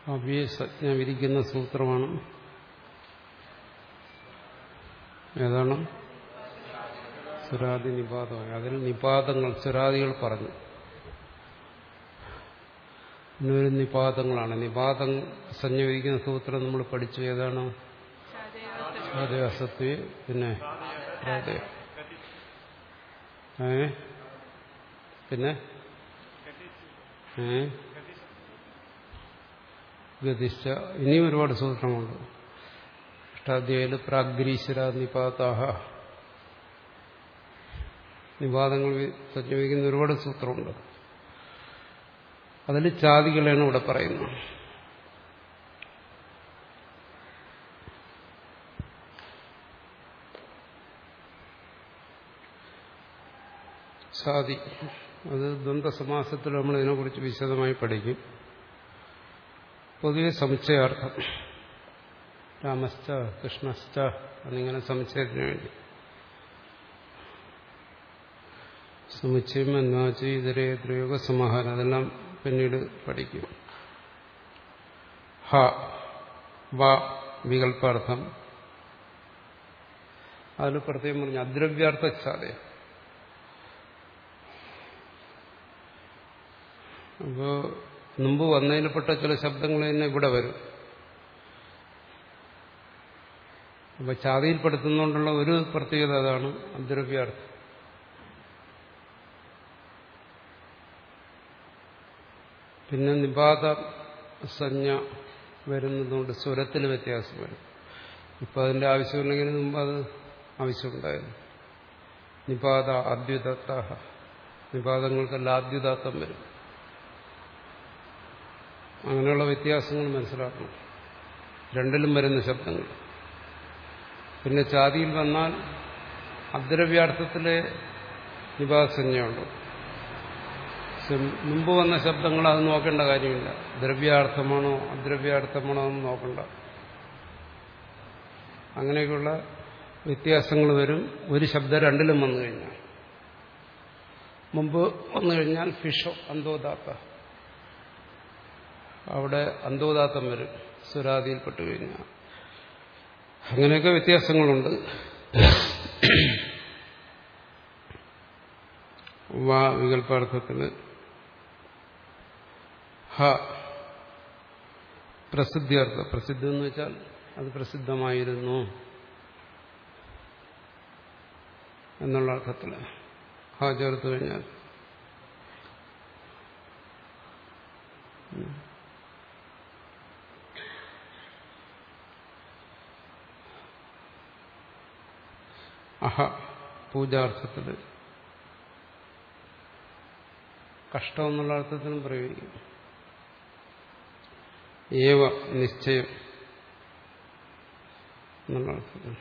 അവ്യസജ്ഞ വിരിക്കുന്ന സൂത്രമാണ് ഏതാണ് സുരാദി നിപാതമായി അതിൽ നിപാതങ്ങൾ സുരാദികൾ പറഞ്ഞു ഇന്നൊരു നിപാതങ്ങളാണ് നിപാതം സഞ്ജീവിക്കുന്ന സൂത്രം നമ്മൾ പഠിച്ചു ഏതാണ് അതെ അസത്വ പിന്നെ അതെ ഏ പിന്നെ ഏ ഗതിശ്ച ഇനിയും ഒരുപാട് സൂത്രമുണ്ട് അഷ്ടാധ്യായിൽ പ്രാഗ്രീശ്വര നിപാതാഹ നിപാതങ്ങൾ സജ്ജീവിക്കുന്ന ഒരുപാട് സൂത്രമുണ്ട് അതിൽ ചാതികളാണ് ഇവിടെ പറയുന്നത് ചാതി അത് ദ്വന്ദ്സമാസത്തിൽ നമ്മൾ ഇതിനെക്കുറിച്ച് വിശദമായി പഠിക്കും പൊതുവെ സമുച്ചയാർത്ഥം രാമശ്ച കൃഷ്ണശ്ച എന്നിങ്ങനെ സമുച്ചയത്തിന് വേണ്ടി സമുച്ചയം എന്നാച്ച് ഇതരേത്രയോഗ സമാഹാരം അതെല്ലാം പിന്നീട് പഠിക്കും ഹ വ വികല്പാർത്ഥം അതിൽ പ്രത്യേകം പറഞ്ഞു അദ്രവ്യാർത്ഥ സാധ അപ്പോ മുമ്പ് വന്നതിൽപ്പെട്ട ചില ശബ്ദങ്ങൾ തന്നെ ഇവിടെ വരും അപ്പൊ ചാതിയിൽപ്പെടുത്തുന്നതുകൊണ്ടുള്ള ഒരു പ്രത്യേകത അതാണ് അദ്രവ്യാർത്ഥം പിന്നെ നിപാത സഞ്ജ വരുന്നതുകൊണ്ട് സ്വരത്തിൽ വ്യത്യാസം വരും ഇപ്പം അതിൻ്റെ ആവശ്യമില്ലെങ്കിൽ മുമ്പ് അത് ആവശ്യമുണ്ടായിരുന്നു നിപാത അദ്യുതത്ത നിപാതങ്ങൾക്കെല്ലാം അദ്യുതാത്തം വരും അങ്ങനെയുള്ള വ്യത്യാസങ്ങൾ മനസ്സിലാക്കണം രണ്ടിലും വരുന്ന ശബ്ദങ്ങൾ പിന്നെ ചാതിയിൽ വന്നാൽ അദ്രവ്യാർത്ഥത്തിലെ നിപാതസഞ്ജയുണ്ട് മുമ്പ് വന്ന ശബ്ദങ്ങൾ അത് നോക്കേണ്ട കാര്യമില്ല ദ്രവ്യാർത്ഥമാണോ അദ്രവ്യാർത്ഥമാണോ എന്ന് നോക്കണ്ട അങ്ങനെയൊക്കെയുള്ള വ്യത്യാസങ്ങൾ വരും ഒരു ശബ്ദം രണ്ടിലും വന്നു കഴിഞ്ഞാൽ മുമ്പ് വന്നു കഴിഞ്ഞാൽ ഫിഷോ അന്തോദാത്ത അവിടെ അന്തോദാത്തം വരും സുരാതിയിൽപ്പെട്ടു കഴിഞ്ഞാൽ അങ്ങനെയൊക്കെ വ്യത്യാസങ്ങളുണ്ട് വാ വികല്പാർത്ഥത്തിന് ഹ പ്രസിദ്ധിയർത്ഥം പ്രസിദ്ധി എന്ന് വെച്ചാൽ അത് പ്രസിദ്ധമായിരുന്നു എന്നുള്ള അർത്ഥത്തിൽ ഹ ചേർത്ത് കഴിഞ്ഞാൽ അഹ പൂജാർത്ഥത്തിൽ കഷ്ടം എന്നുള്ള അർത്ഥത്തിനും പ്രയോഗിക്കും ഏവ നിശ്ചയം എന്നുള്ള അർത്ഥത്തിൽ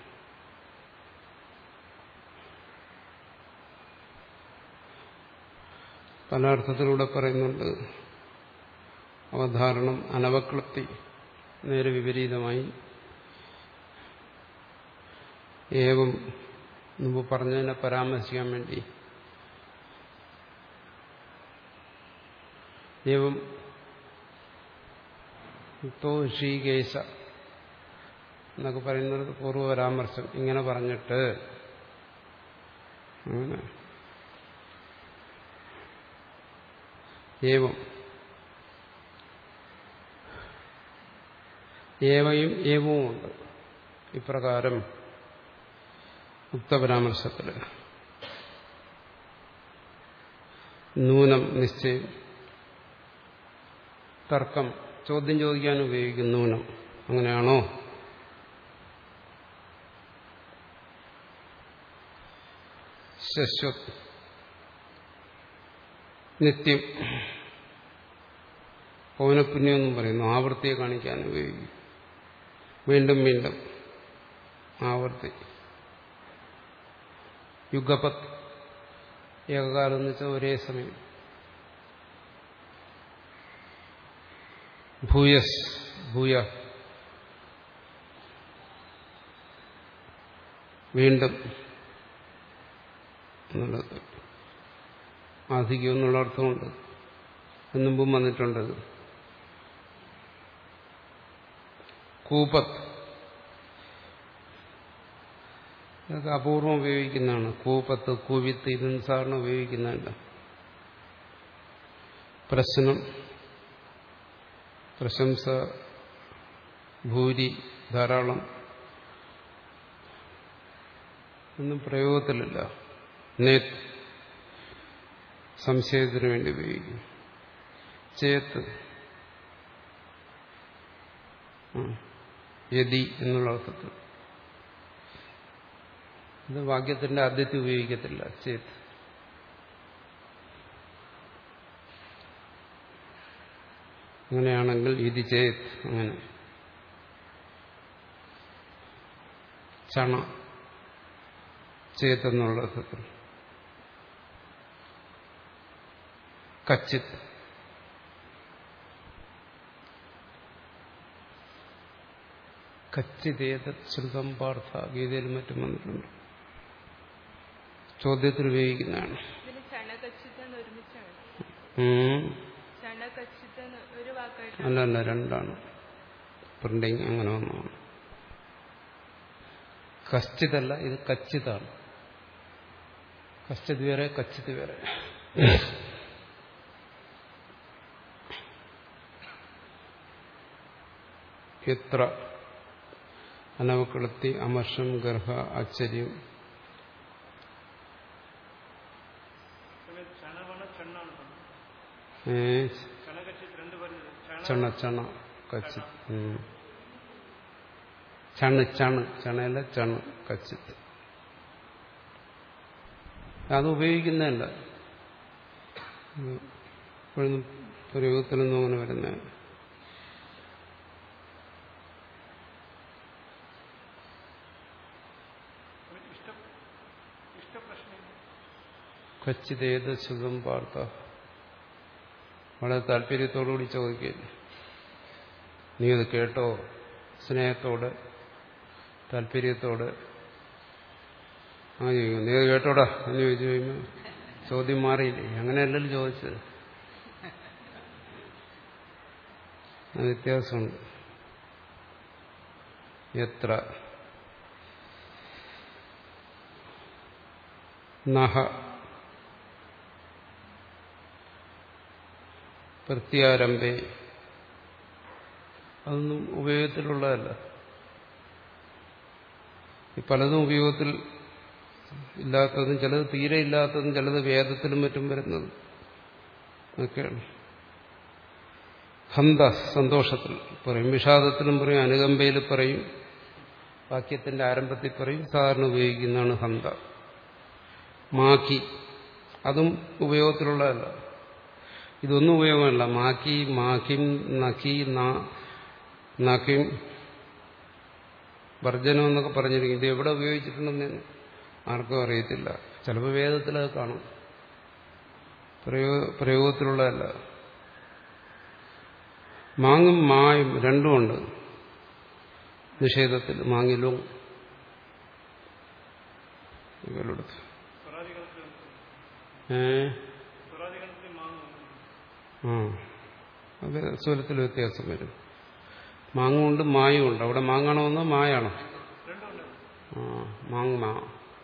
പല അർത്ഥത്തിലൂടെ പറയുന്നുണ്ട് അവധാരണം അനവക്ലപ്തി നേരെ വിപരീതമായി ഏവം മുമ്പ് പറഞ്ഞതിനെ പരാമർശിക്കാൻ വേണ്ടി ഏവം യുക്തോ ഋഷികേശ എന്നൊക്കെ പറയുന്നത് പൂർവ്വപരാമർശം ഇങ്ങനെ പറഞ്ഞിട്ട് അങ്ങനെ ഏവം ഏവയും ഏവവും ഉണ്ട് ഇപ്രകാരം ഉക്തപരാമർശത്തിൽ നൂനം നിശ്ചയം തർക്കം ചോദ്യം ചോദിക്കാൻ ഉപയോഗിക്കും നൂനം അങ്ങനെയാണോ ശശ്വത് നിത്യം പൗനപുണ്യം എന്നും പറയുന്നു ആവൃത്തിയെ കാണിക്കാൻ ഉപയോഗിക്കും വീണ്ടും വീണ്ടും ആവർത്തി യുഗപത് ഏകകാലം എന്ന് വെച്ചാൽ ഒരേ സമയം ഭൂയസ് ഭൂയ വീണ്ടും എന്നുള്ളത് അധികം എന്നുള്ള അർത്ഥമുണ്ട് മുമ്പും വന്നിട്ടുണ്ടത് കൂപത്ത് ഇതൊക്കെ അപൂർവം ഉപയോഗിക്കുന്നതാണ് കൂപത്ത് കൂവിത്ത് ഇതൊന്നും സാറിന് ഉപയോഗിക്കുന്നതല്ല പ്രശ്നം പ്രശംസ ഭൂരി ധാരാളം ഒന്നും പ്രയോഗത്തിലില്ല നേത്ത് സംശയത്തിന് വേണ്ടി ഉപയോഗിക്കും ചേത്ത് യതി എന്നുള്ള അർത്ഥത്തിൽ ഇത് വാക്യത്തിന്റെ ആദ്യത്തെ ഉപയോഗിക്കത്തില്ല ചേത്ത് അങ്ങനെയാണെങ്കിൽ ഇത് ചേത്ത് അങ്ങനെ ചണ ചേത്ത് എന്നുള്ള അർത്ഥത്തിൽ കച്ചിത്ത് കച്ചിതേത ശ്രുതം പാർത്ഥ ഗീതയിലും മറ്റും വന്നിട്ടുണ്ട് ചോദ്യത്തിൽ ഉപയോഗിക്കുന്നതാണ് ഇതിന് ചണകച്ചിത്തെന്ന് ഒരുമിച്ചാണ് ഉം. ചണകച്ചിത്തെന്ന് ഒരു വാക്കായിട്ട് അല്ല അല്ല രണ്ടാണ് പ്രിന്റിങ് അങ്ങനെ ഒന്നാണ് കശ്ചിതല്ല ഇത് കച്ചിതാണ് കശ്ചിത് വേറെ കച്ചിത് വേറെ എത്ര അനവക്കളത്തി അമർഷം ഗർഭ ആശ്ചര്യം ഏ ചണ ചണ കച്ചിത് ഉം. ചണ് ചണ് ചണയല്ല ചണ് കച്ചിത്ത് അത് ഉപയോഗിക്കുന്നതല്ല ഉം. ഇപ്പോഴൊന്നും പ്രയോഗത്തിലൊന്നും അങ്ങനെ വരുന്ന കച്ചിതേത് സുഖം പാർത്ത വളരെ താല്പര്യത്തോടുകൂടി ചോദിക്കുകയില്ല നീ അത് കേട്ടോ സ്നേഹത്തോടെ താല്പര്യത്തോടെ ആ ചോദിക്കും നീ അത് കേട്ടോടാ എന്ന് ചോദിച്ചു കഴിയുമ്പോൾ ചോദ്യം മാറിയില്ലേ അങ്ങനെയല്ലല്ലോ ചോദിച്ചത് അത് വ്യത്യാസമുണ്ട് എത്ര നഹ പ്രത്യാരംഭേ അതൊന്നും ഉപയോഗത്തിലുള്ളതല്ല ഈ പലതും ഉപയോഗത്തിൽ ഇല്ലാത്തതും ചിലത് തീരെ ഇല്ലാത്തതും ചിലത് വേദത്തിലും മറ്റും വരുന്നതും ഒക്കെയാണ് ഹന്ത സന്തോഷത്തിൽ പറയും വിഷാദത്തിലും പറയും അനുകമ്പയിൽ പറയും വാക്യത്തിന്റെ ആരംഭത്തിൽ പറയും സാധാരണ ഉപയോഗിക്കുന്നതാണ് ഹന്ത മാക്കി അതും ഉപയോഗത്തിലുള്ളതല്ല ഇതൊന്നും ഉപയോഗമല്ല മാക്കി മാക്കിം നക്കി നക്കിം വർജനം എന്നൊക്കെ പറഞ്ഞിരിക്കും ഇത് എവിടെ ഉപയോഗിച്ചിട്ടുണ്ടെന്ന് ആർക്കും അറിയത്തില്ല ചിലപ്പോൾ വേദത്തിലത് കാണും പ്രയോഗ പ്രയോഗത്തിലുള്ളതല്ല മാങ്ങും മായും രണ്ടുമുണ്ട് നിഷേധത്തിൽ മാങ്ങിലും ഇവരെടുത്ത് ഏ ആ അത് സ്വരത്തിൽ വ്യത്യാസം വരും മാങ്ങുണ്ട് മായും ഉണ്ട് അവിടെ മാങ്ങാണോ എന്നോ മായാണോ ആ മാങ് മാ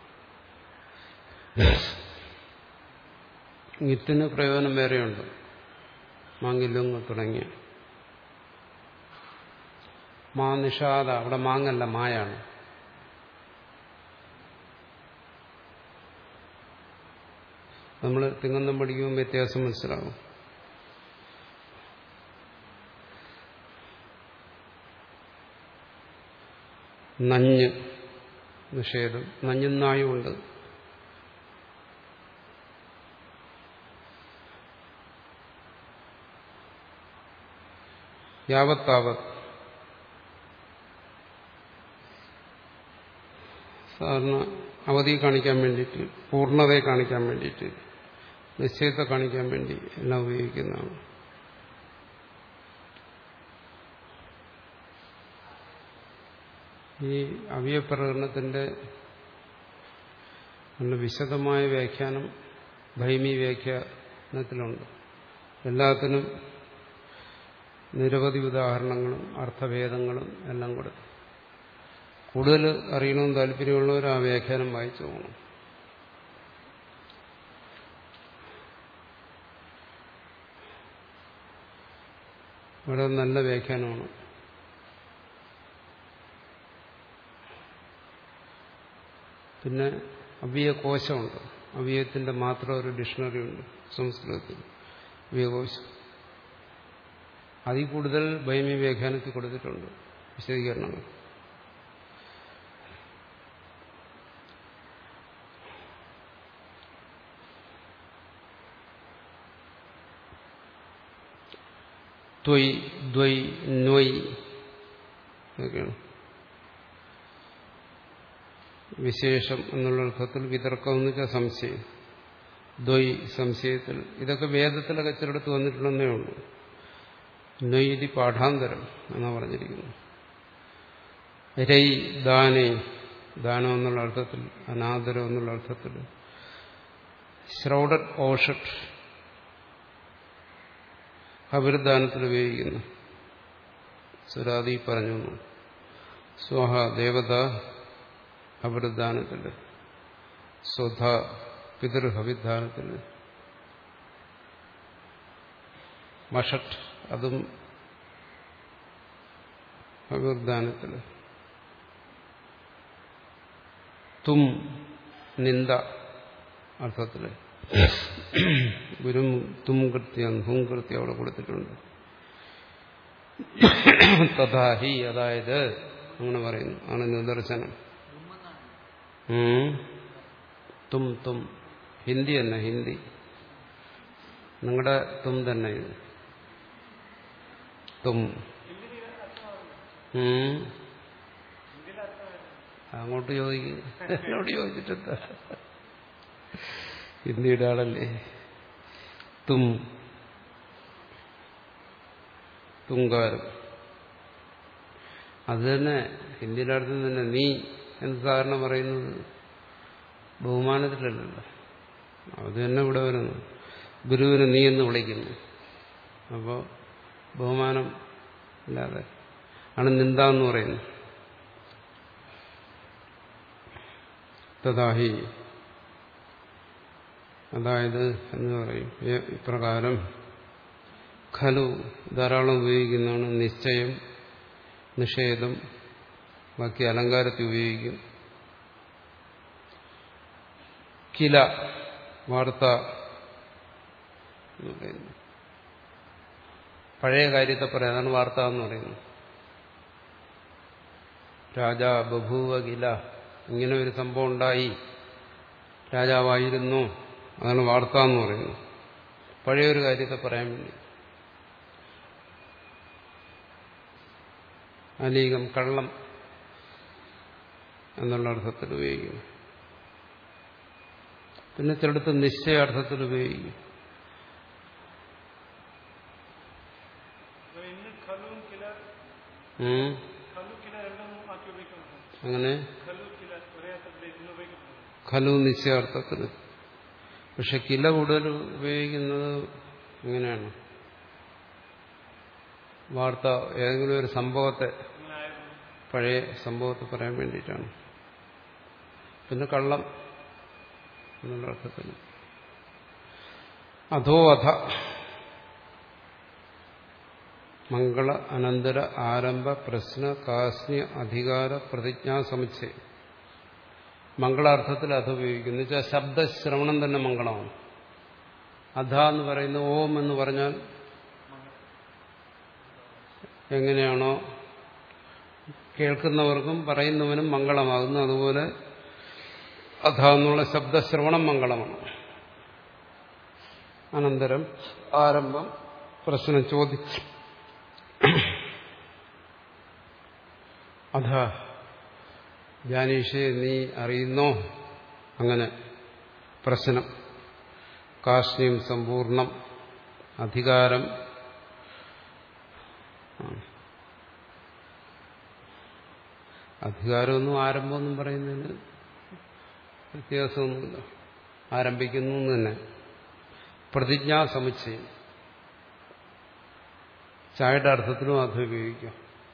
ഇത്തിന് പ്രയോജനം വേറെയുണ്ട് മാങ്ങില്ലുങ്ങ് തുടങ്ങിയ മാ നിഷാദ അവിടെ മാങ്ങല്ല മായാണ് നമ്മൾ തിങ്ങന്തം പഠിക്കുമ്പോൾ വ്യത്യാസം മനസ്സിലാകും നഞ്ഞ് നിഷേധം നഞ്ഞും നായുമുണ്ട് യാവത്താവത് സാധാരണ അവധി കാണിക്കാൻ വേണ്ടിയിട്ട് പൂർണ്ണതയെ കാണിക്കാൻ വേണ്ടിയിട്ട് നിശ്ചയത്തെ കാണിക്കാൻ വേണ്ടി എല്ലാം ഉപയോഗിക്കുന്നതാണ് ഈ അവ്യപ്രകടനത്തിന്റെ നല്ല വിശദമായ വ്യാഖ്യാനം ഭൈമി വ്യാഖ്യാനത്തിലുണ്ട് എല്ലാത്തിനും നിരവധി ഉദാഹരണങ്ങളും അർത്ഥഭേദങ്ങളും എല്ലാം കൊടുത്തു കൂടുതൽ അറിയണമെന്ന് താല്പര്യമുള്ളവർ ആ വ്യാഖ്യാനം വായിച്ചു പോകണം വളരെ നല്ല വ്യാഖ്യാനമാണ് പിന്നെ അവ്യയകോശമുണ്ട് അവ്യയത്തിന്റെ മാത്രം ഒരു ഡിക്ഷണറി ഉണ്ട് സംസ്കൃതത്തിൽ അവ്യയകോശം അതിൽ കൂടുതൽ ഭൈമി വ്യാഖ്യാനത്തിൽ കൊടുത്തിട്ടുണ്ട് വിശദീകരണങ്ങൾ ത്വയ് ദ്വയ് നൊയ് ഇതൊക്കെയാണ് വിശേഷം എന്നുള്ള അർത്ഥത്തിൽ വിതർക്കം എന്ന് വെച്ചാൽ സംശയം ദ്വയ് സംശയത്തിൽ ഇതൊക്കെ വേദത്തിലൊക്കെ ചിലടത്ത് വന്നിട്ടുണ്ടെന്നേ ഉള്ളൂ നൊയ്തി പാഠാന്തരം എന്നാണ് പറഞ്ഞിരിക്കുന്നു രൈ ദാനേ ദാനം എന്നുള്ള അർത്ഥത്തിൽ അനാദരം എന്നുള്ള അർത്ഥത്തിൽ ശ്രൗഡഡ് ഓഷട്ട് അപരിദാനത്തിൽ ഉപയോഗിക്കുന്നു സുരാദി പറഞ്ഞു സ്വഹ ദേവത അപരിദാനത്തിൽ സ്വധ പിതൃഹവിധാനത്തിൽ മഷട്ട് അതും അപരിദാനത്തിൽ തും നിന്ദ അർത്ഥത്തില് ഗുരു തും കൃത്യം ഹും കൃത്യം അവിടെ കൊടുത്തിട്ടുണ്ട് തഥാഹി അതായത് അങ്ങനെ പറയുന്നു ആണ് നിദർശനം ഉം. തും തും ഹിന്ദി തന്നെ ഹിന്ദി നിങ്ങളുടെ തും തന്നെ ഇത് തും ഉം. അങ്ങോട്ട് ചോദിക്കും എന്നോട് ചോദിച്ചിട്ടെന്താ ഹിന്ദിയുടെ ആളല്ലേ തും തുങ്കാരം അത് തന്നെ ഹിന്ദിയുടെ അർത്ഥം തന്നെ നീ എന്ന് സാധാരണ പറയുന്നത് ബഹുമാനത്തിലല്ലല്ലോ അത് തന്നെ ഇവിടെ വരുന്നു ഗുരുവിനെ നീ എന്ന് വിളിക്കുന്നു അപ്പോൾ ബഹുമാനം ഇല്ലാതെ ആണ് നിന്ദ എന്ന് പറയുന്നത് തഥാഹി അതായത് എന്ന് പറയും ഏ- ഇപ്രകാരം ഖലു ധാരാളം ഉപയോഗിക്കുന്നതാണ് നിശ്ചയം നിഷേധം ബാക്കി അലങ്കാരത്തിൽ ഉപയോഗിക്കും കില വാർത്ത എന്ന് പറയുന്നു പഴയ കാര്യത്തെ പറയാം അതാണ് വാർത്ത എന്ന് പറയുന്നത് രാജ ബഭൂവ കില ഇങ്ങനെ ഒരു സംഭവം ഉണ്ടായി രാജാവായിരുന്നു അതാണ് വാർത്ത എന്ന് പറയുന്നത് പഴയൊരു കാര്യത്തെ പറയാൻ വേണ്ടി അലീകം കള്ളം എന്നുള്ള അർത്ഥത്തിൽ ഉപയോഗിക്കുന്നു പിന്നെ ചിലടത്ത് നിശ്ചയാർത്ഥത്തിൽ ഉപയോഗിക്കും ഇന്ന് ഖലും കില ഉം. ഖലു കില രണ്ടും ആക്കി ഉപയോഗിക്കുന്നു അങ്ങനെ ഖലു കില ഒരേ അർത്ഥത്തിൽ ഇന്ന് ഉപയോഗിക്കുന്നു ഖലു നിശ്ചയാർത്ഥത്തിൽ പക്ഷെ കില കൂടുതൽ ഉപയോഗിക്കുന്നത് എങ്ങനെയാണ് വാർത്ത ഏതെങ്കിലും ഒരു സംഭവത്തെ ഇങ്ങനെ ആയിരുന്നു പഴയ സംഭവത്തെ പറയാൻ വേണ്ടിയിട്ടാണ് പിന്നെ കള്ളം എന്നുള്ള അർത്ഥത്തിൽ അധോ അധ മംഗള അനന്തര ആരംഭ പ്രശ്ന കാസ്യ അധികാര പ്രതിജ്ഞാ സമുച്ചയം മംഗളാർത്ഥത്തിൽ അധ ഉപയോഗിക്കുന്നു വെച്ചാൽ ശബ്ദശ്രവണം തന്നെ മംഗളമാണ് അധ എന്ന് പറയുന്ന ഓം എന്ന് പറഞ്ഞാൽ എങ്ങനെയാണോ കേൾക്കുന്നവർക്കും പറയുന്നവനും മംഗളമാകുന്നു അതുപോലെ അധ എന്നുള്ള ശബ്ദശ്രവണം മംഗളമാണ് അനന്തരം ആരംഭം പ്രശ്നം ചോദിച്ചു അധ ജാനീഷെ നീ അറിയുന്നോ അങ്ങനെ പ്രശ്നം കാഷ്ണ്യം സമ്പൂർണം അധികാരം ആ. അധികാരമൊന്നും ആരംഭമൊന്നും പറയുന്നതിന് വ്യത്യാസമൊന്നുമില്ല ആരംഭിക്കുന്നു എന്ന് തന്നെ പ്രതിജ്ഞാ സമുച്ചയം ചായയുടെ അർത്ഥത്തിലും അത് ഉപയോഗിക്കാം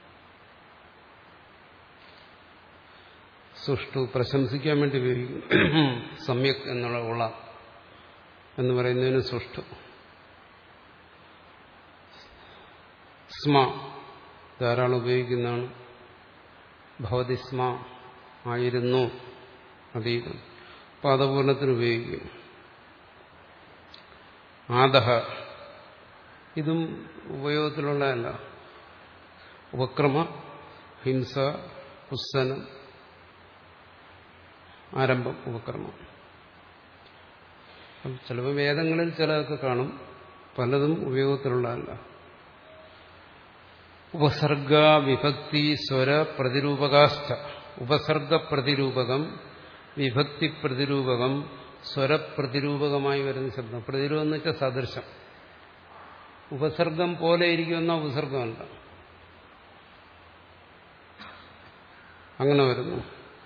സുഷ്ടു പ്രശംസിക്കാൻ വേണ്ടി ഉപയോഗിക്കും സമ്യക് എന്നുള്ള ഉള്ള എന്ന് പറയുന്നതിന് സുഷ്ടു സ്മ ധാരാളം ഉപയോഗിക്കുന്നതാണ് ഭവതി സ്മ ആയിരുന്നു അതീതം പാദപൂർണത്തിന് ഉപയോഗിക്കും ആദഹ ഇതും ഉപയോഗത്തിലുള്ളതല്ല ഉപക്രമ ഹിംസ പുസ്തനം ആരംഭം ഉപക്രമം അപ്പം ചിലപ്പോൾ വേദങ്ങളിൽ ചിലതൊക്കെ കാണും പലതും ഉപയോഗത്തിലുള്ളതല്ല ഉപസർഗ വിഭക്തി സ്വര പ്രതിരൂപകാസ്ഥ ഉപസർഗ പ്രതിരൂപകം വിഭക്തി പ്രതിരൂപകം സ്വരപ്രതിരൂപകമായി വരുന്ന ശബ്ദം പ്രതിരൂപം എന്ന് വെച്ചാൽ സദൃശം ഉപസർഗം പോലെ ഇരിക്കുന്ന ഉപസർഗമല്ല അങ്ങനെ വരുന്നു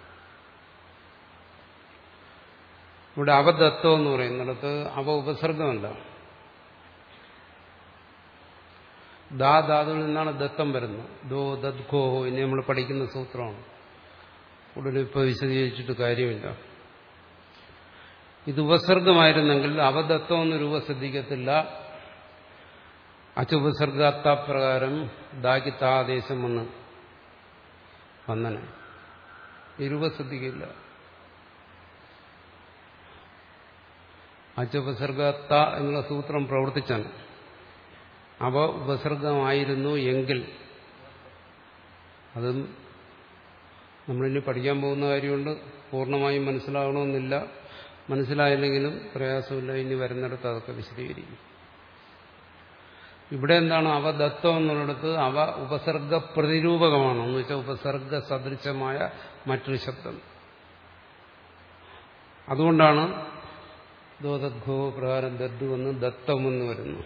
ഇവിടെ അവദത്തം എന്ന് പറയുന്നിടത്ത് അവ ഉപസർഗമല്ല ദാ ധാതുവിൽ നിന്നാണ് ദത്തം വരുന്നത് ദോ ദദ്ഘോ ഇനി നമ്മൾ പഠിക്കുന്ന സൂത്രമാണ് കൂടുതൽ ഇപ്പോൾ വിശദീകരിച്ചിട്ട് കാര്യമില്ല ഇത് ഉപസർഗമായിരുന്നെങ്കിൽ അവദത്തം എന്ന് രൂപ ശ്രദ്ധിക്കത്തില്ല അച്ചുപസർഗാത്താപ്രകാരം ദാകിത്താദേശം വന്ന് വന്നനെ ഈ രൂപ ശ്രദ്ധിക്കില്ല അച്ചുപസർഗത്ത എന്നുള്ള സൂത്രം പ്രവർത്തിച്ചാണ് അവ ഉപസർഗമായിരുന്നു എങ്കിൽ അതും നമ്മളിനി പഠിക്കാൻ പോകുന്ന കാര്യമുണ്ട് പൂർണ്ണമായും മനസ്സിലാകണമെന്നില്ല മനസ്സിലായില്ലെങ്കിലും പ്രയാസമില്ല ഇനി വരുന്നിടത്ത് അതൊക്കെ വിശദീകരിക്കും ഇവിടെ എന്താണ് അവ ദത്തം എന്നുള്ളിടത്ത് അവ ഉപസർഗ പ്രതിരൂപകമാണ് എന്ന് വെച്ചാൽ ഉപസർഗ സദൃശമായ മറ്റൊരു ശബ്ദം അതുകൊണ്ടാണ് ദോദദ്ഘോ പ്രകാരം ദദ്ദു എന്ന് ദത്തമെന്ന് വരുന്നു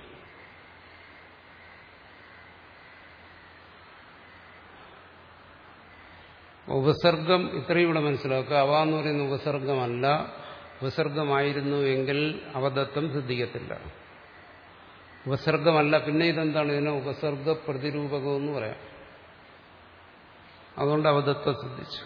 ഉപസർഗം ഇത്രയും ഇവിടെ മനസ്സിലാക്കുക അവ എന്ന് പറയുന്ന ഉപസർഗമല്ല ഉപസർഗമായിരുന്നു എങ്കിൽ അവദത്തം സിദ്ധിക്കത്തില്ല ഉപസർഗമല്ല പിന്നെ ഇതെന്താണ് ഇതിനെ ഉപസർഗ പ്രതിരൂപകം എന്ന് പറയാം അതുകൊണ്ട് അവദത്തം സിദ്ധിച്ചു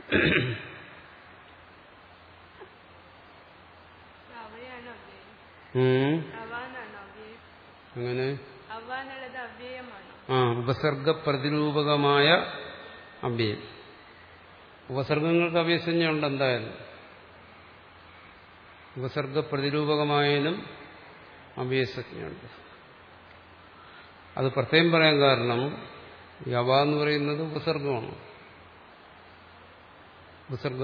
അവയാണ് അവ്യയം ഉം. അവ എന്നാണ് അവ്യയം അങ്ങനെ അവ എന്നുള്ളത് അവ്യയമാണ് ആ ഉപസർഗ പ്രതിരൂപകമായ അവ്യയം ഉപസർഗങ്ങൾക്ക് അവ്യസഞ്ജയുണ്ട് എന്തായാലും ഉപസർഗ പ്രതിരൂപകമായാലും അവ്യസജ്ഞയുണ്ട് അത് പ്രത്യേകം പറയാൻ കാരണം യവ എന്ന് പറയുന്നത് ഉപസർഗമാണ് ഉപസർഗ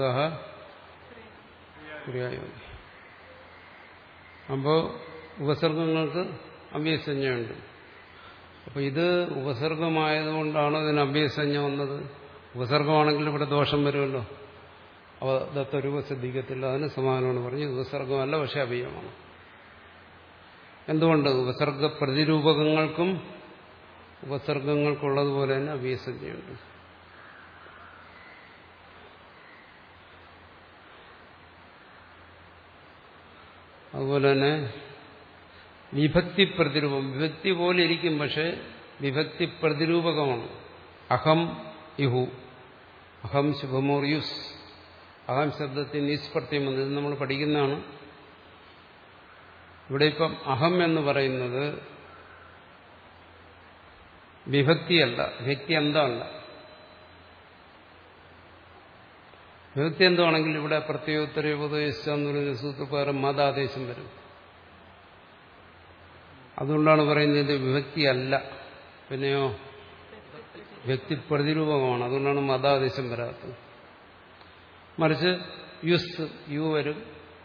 ക്രിയായോഗി അപ്പോൾ ഉപസർഗങ്ങൾക്ക് അവ്യസഞ്ജയുണ്ട് അപ്പൊ ഇത് ഉപസർഗമായതുകൊണ്ടാണ് ഇതിന് അഭ്യസഞ്ജ വന്നത് ഉപസർഗമാണെങ്കിൽ ഇവിടെ ദോഷം വരുമല്ലോ അവ ദത്തരൂപ ശ്രദ്ധിക്കത്തില്ല അതിന് സമാനമാണ് പറഞ്ഞു ഉപസർഗമല്ല പക്ഷെ അഭയമാണ് എന്തുകൊണ്ട് ഉപസർഗ പ്രതിരൂപകങ്ങൾക്കും ഉപസർഗങ്ങൾക്കുള്ളതുപോലെ തന്നെ അഭ്യസഞ്ജയുണ്ട് അതുപോലെ തന്നെ വിഭക്തി പ്രതിരൂപം വിഭക്തി പോലെ ഇരിക്കും പക്ഷെ വിഭക്തി പ്രതിരൂപകമാണ് അഹം ഇഹു അഹം ശുഭമോർ യുസ് അഹം ശബ്ദത്തിന് നിസ്പർത്തിയം വന്നത് ഇത് നമ്മൾ പഠിക്കുന്നതാണ് ഇവിടെ ഇപ്പം അഹം എന്ന് പറയുന്നത് വിഭക്തിയല്ല വ്യക്തി എന്തല്ല വിഭക്തി എന്താണെങ്കിൽ ഇവിടെ പ്രത്യേകോത്തര ഉപദേശിച്ച എന്ന് പറയുന്ന സൂത്രപ്രകാരം മതാദേശം വരും അതുകൊണ്ടാണ് പറയുന്നത് ഇത് വിഭക്തിയല്ല പിന്നെയോ വ്യക്തി പ്രതിരൂപമാണ് അതുകൊണ്ടാണ് മതാദേശം വരാത്തത് മറിച്ച് യുസ് യു വരും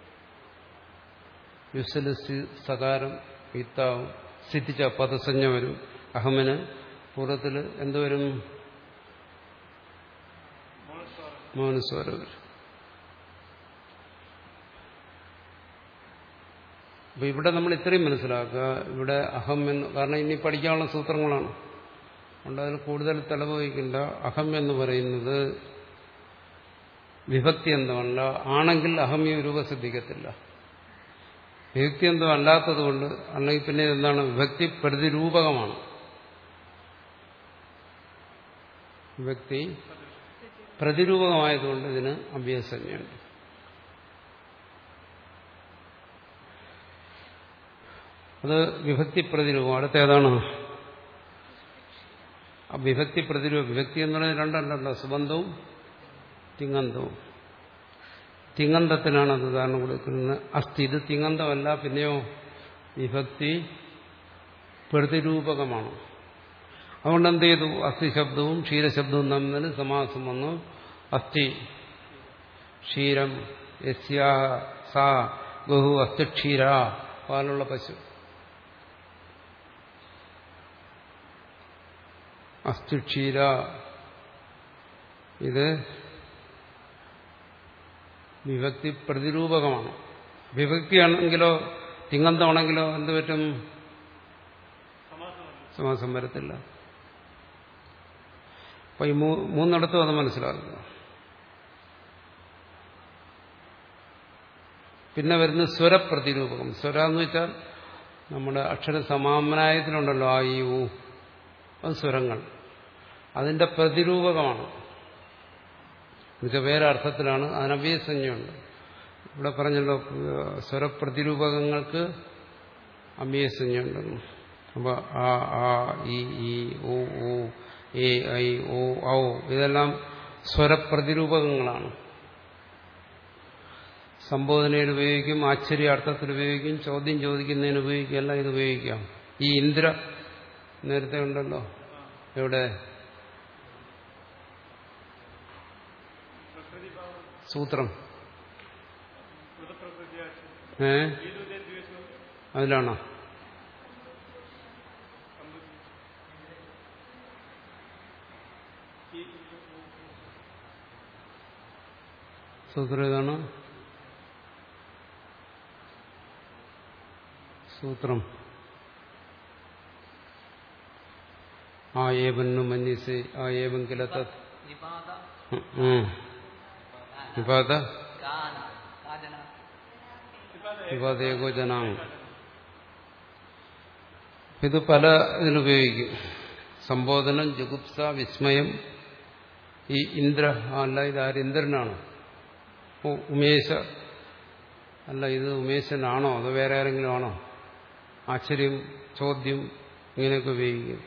യുസിന് സകാരം ഇത്താവും സിദ്ധിച്ച പദസഞ്ജ വരും അഹമ്മന് പൂർവ്വത്തിൽ എന്തുവരും മൗനസ്വരം വരും അപ്പൊ ഇവിടെ നമ്മൾ ഇത്രയും മനസ്സിലാക്കുക ഇവിടെ അഹം എന്ന് കാരണം ഇനി പഠിക്കാനുള്ള സൂത്രങ്ങളാണ് അതുകൊണ്ട് അതിൽ കൂടുതൽ തെളിവ് വഹിക്കില്ല അഹം എന്ന് പറയുന്നത് വിഭക്തി എന്തമല്ല ആണെങ്കിൽ അഹം ഈ രൂപ സിദ്ധിക്കത്തില്ല വിഭക്തി എന്തോ അല്ലാത്തതുകൊണ്ട് അല്ലെങ്കിൽ പിന്നെ എന്താണ് വിഭക്തി പ്രതിരൂപകമാണ് വിഭക്തി പ്രതിരൂപമായതുകൊണ്ട് ഇതിന് അഭ്യസഞ്ജയുണ്ട് അത് വിഭക്തി പ്രതിരൂപം അടുത്ത ഏതാണ് ആ വിഭക്തി പ്രതിരൂപം വിഭക്തി എന്ന് പറയുന്നത് രണ്ടല്ലല്ലോ സുബന്ധവും തിങ്ങന്തവും തിങ്ങന്തത്തിനാണ് അത് ഉദാഹരണം കൊടുക്കുന്നത് അസ്ഥി ഇത് തിങ്ങന്തമല്ല പിന്നെയോ വിഭക്തി പ്രതിരൂപകമാണ് അതുകൊണ്ട് എന്ത് ചെയ്തു അസ്ഥി ശബ്ദവും ക്ഷീരശബ്ദവും തമ്മിൽ സമാസം വന്നു അസ്ഥി ക്ഷീരം യസ്യാ സാ ഗഹു അസ്ഥിക്ഷീര പാലുള്ള പശു അസ്ഥിക്ഷീര ഇത് വിഭക്തി പ്രതിരൂപകമാണ് വിഭക്തിയാണെങ്കിലോ തിങ്ങന്തമാണെങ്കിലോ എന്ത് പറ്റും സമാസം വരത്തില്ല അപ്പൊ ഈ മൂ- മൂന്നിടത്തും അത് മനസ്സിലാക്കുക പിന്നെ വരുന്ന സ്വരപ്രതിരൂപകം സ്വര എന്ന് വെച്ചാൽ നമ്മുടെ അക്ഷര സമാമനായത്തിലുണ്ടല്ലോ ആ ഈ ഊ അത് സ്വരങ്ങൾ അതിന്റെ പ്രതിരൂപകമാണ് എന്നുവെച്ചാൽ വേറെ അർത്ഥത്തിലാണ് അനവ്യസഞ്ജയുണ്ട് ഇവിടെ പറഞ്ഞല്ലോ ഏഹ്, സ്വരപ്രതിരൂപകങ്ങൾക്ക് അമ്യസഞ്ജയുണ്ടെന്ന് അപ്പൊ ആ ആ ഈ ഈ ഓ ഓ എ ഐ ഓ ഔ ഇതെല്ലാം സ്വരപ്രതിരൂപകങ്ങളാണ് സംബോധനയിൽ ഉപയോഗിക്കും ആശ്ചര്യാർത്ഥത്തിൽ ഉപയോഗിക്കും ചോദ്യം ചോദിക്കുന്നതിന് ഉപയോഗിക്കും എല്ലാം ഇത് ഉപയോഗിക്കാം ഈ ഇന്ദ്ര നേരത്തെ ഉണ്ടല്ലോ എവിടെ സൂത്രം ഏ അതിലാണോ സൂത്രം ഏതാണ് സൂത്രം ആ ഏവന്നു മന്യസേ ആ ഏവം കില തത് നിപാത വിപാത കാന കാജന വിപാതേകോ ജനാങ് ഇത് പല ഇതിനുപയോഗിക്കും സംബോധനം ജുഗുപ്സ വിസ്മയം ഈ ഇന്ദ്ര ആ, അല്ല ഇത് ആര് ഇന്ദ്രനാണ് ഓ ഉമേശ അല്ല ഇത് ഉമേശനാണോ അതോ വേറെ ആരെങ്കിലും ആണോ ആശ്ചര്യം ചോദ്യം ഇങ്ങനെയൊക്കെ ഉപയോഗിക്കും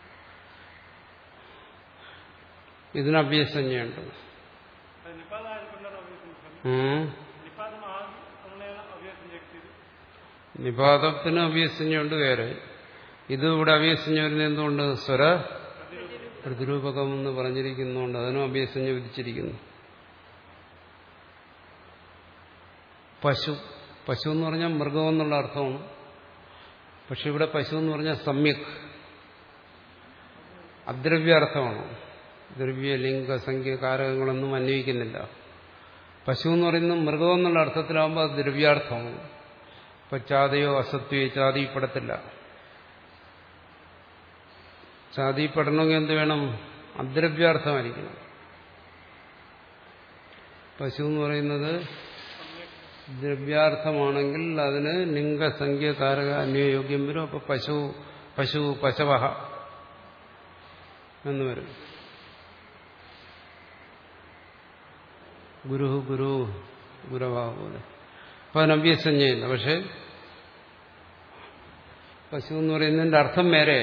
ഇതിന് അഭ്യസഞ്ജയുണ്ട് ಅದು ನಿಪಾದ ಆಡ್ಕೊಂಡಾರ ಅವ್ಯಸನ ഉം. ನಿಪಾದ ಆಗಿ അങ്ങനെയാണ് ಅವ್ಯസം ചെയ്തത് നിപാതത്തിന് അഭ്യസഞ്ജയുണ്ട് വേറെ ഇത് ഇവിടെ അഭ്യസഞ്ജ വരുന്നത് എന്തുകൊണ്ട് സ്വര പ്രതിരൂപകം എന്ന് പറഞ്ഞിരിക്കുന്നുണ്ട് അതിനും അഭ്യസഞ്ജ വിധിച്ചിരിക്കുന്നു പശു പശു എന്ന് പറഞ്ഞാൽ മൃഗം എന്നുള്ള അർത്ഥമാണ് പക്ഷെ ഇവിടെ പശു എന്ന് പറഞ്ഞാൽ സമ്യക് അദ്രവ്യാർത്ഥമാണ് ദ്രവ്യ ലിംഗ സംഖ്യ കാരകങ്ങളൊന്നും അന്വയിക്കുന്നില്ല പശു എന്ന് പറയുന്നത് മൃഗം എന്നുള്ള അർത്ഥത്തിലാവുമ്പോൾ അത് ദ്രവ്യാർത്ഥമാണ് ഇപ്പൊ ചാതയോ അസത്വയോ ചാതിപ്പെടത്തില്ല ചാതിപ്പെടണമെങ്കിൽ എന്ത് വേണം അദ്രവ്യാർത്ഥമായിരിക്കണം പശു എന്ന് പറയുന്നത് ദ്രവ്യാർത്ഥമാണെങ്കിൽ അതിന് ലിംഗസംഖ്യ കാരക അന്വയോഗ്യം വരും അപ്പൊ പശു പശു പശവഹ എന്ന് വരും ഗുരു ഗുരു ഗുരവ പോലെ അപ്പൊ അതിനഭ്യസഞ്ജയില്ല പക്ഷെ പശു എന്ന് പറയുന്നതിന്റെ അർത്ഥം വേറെ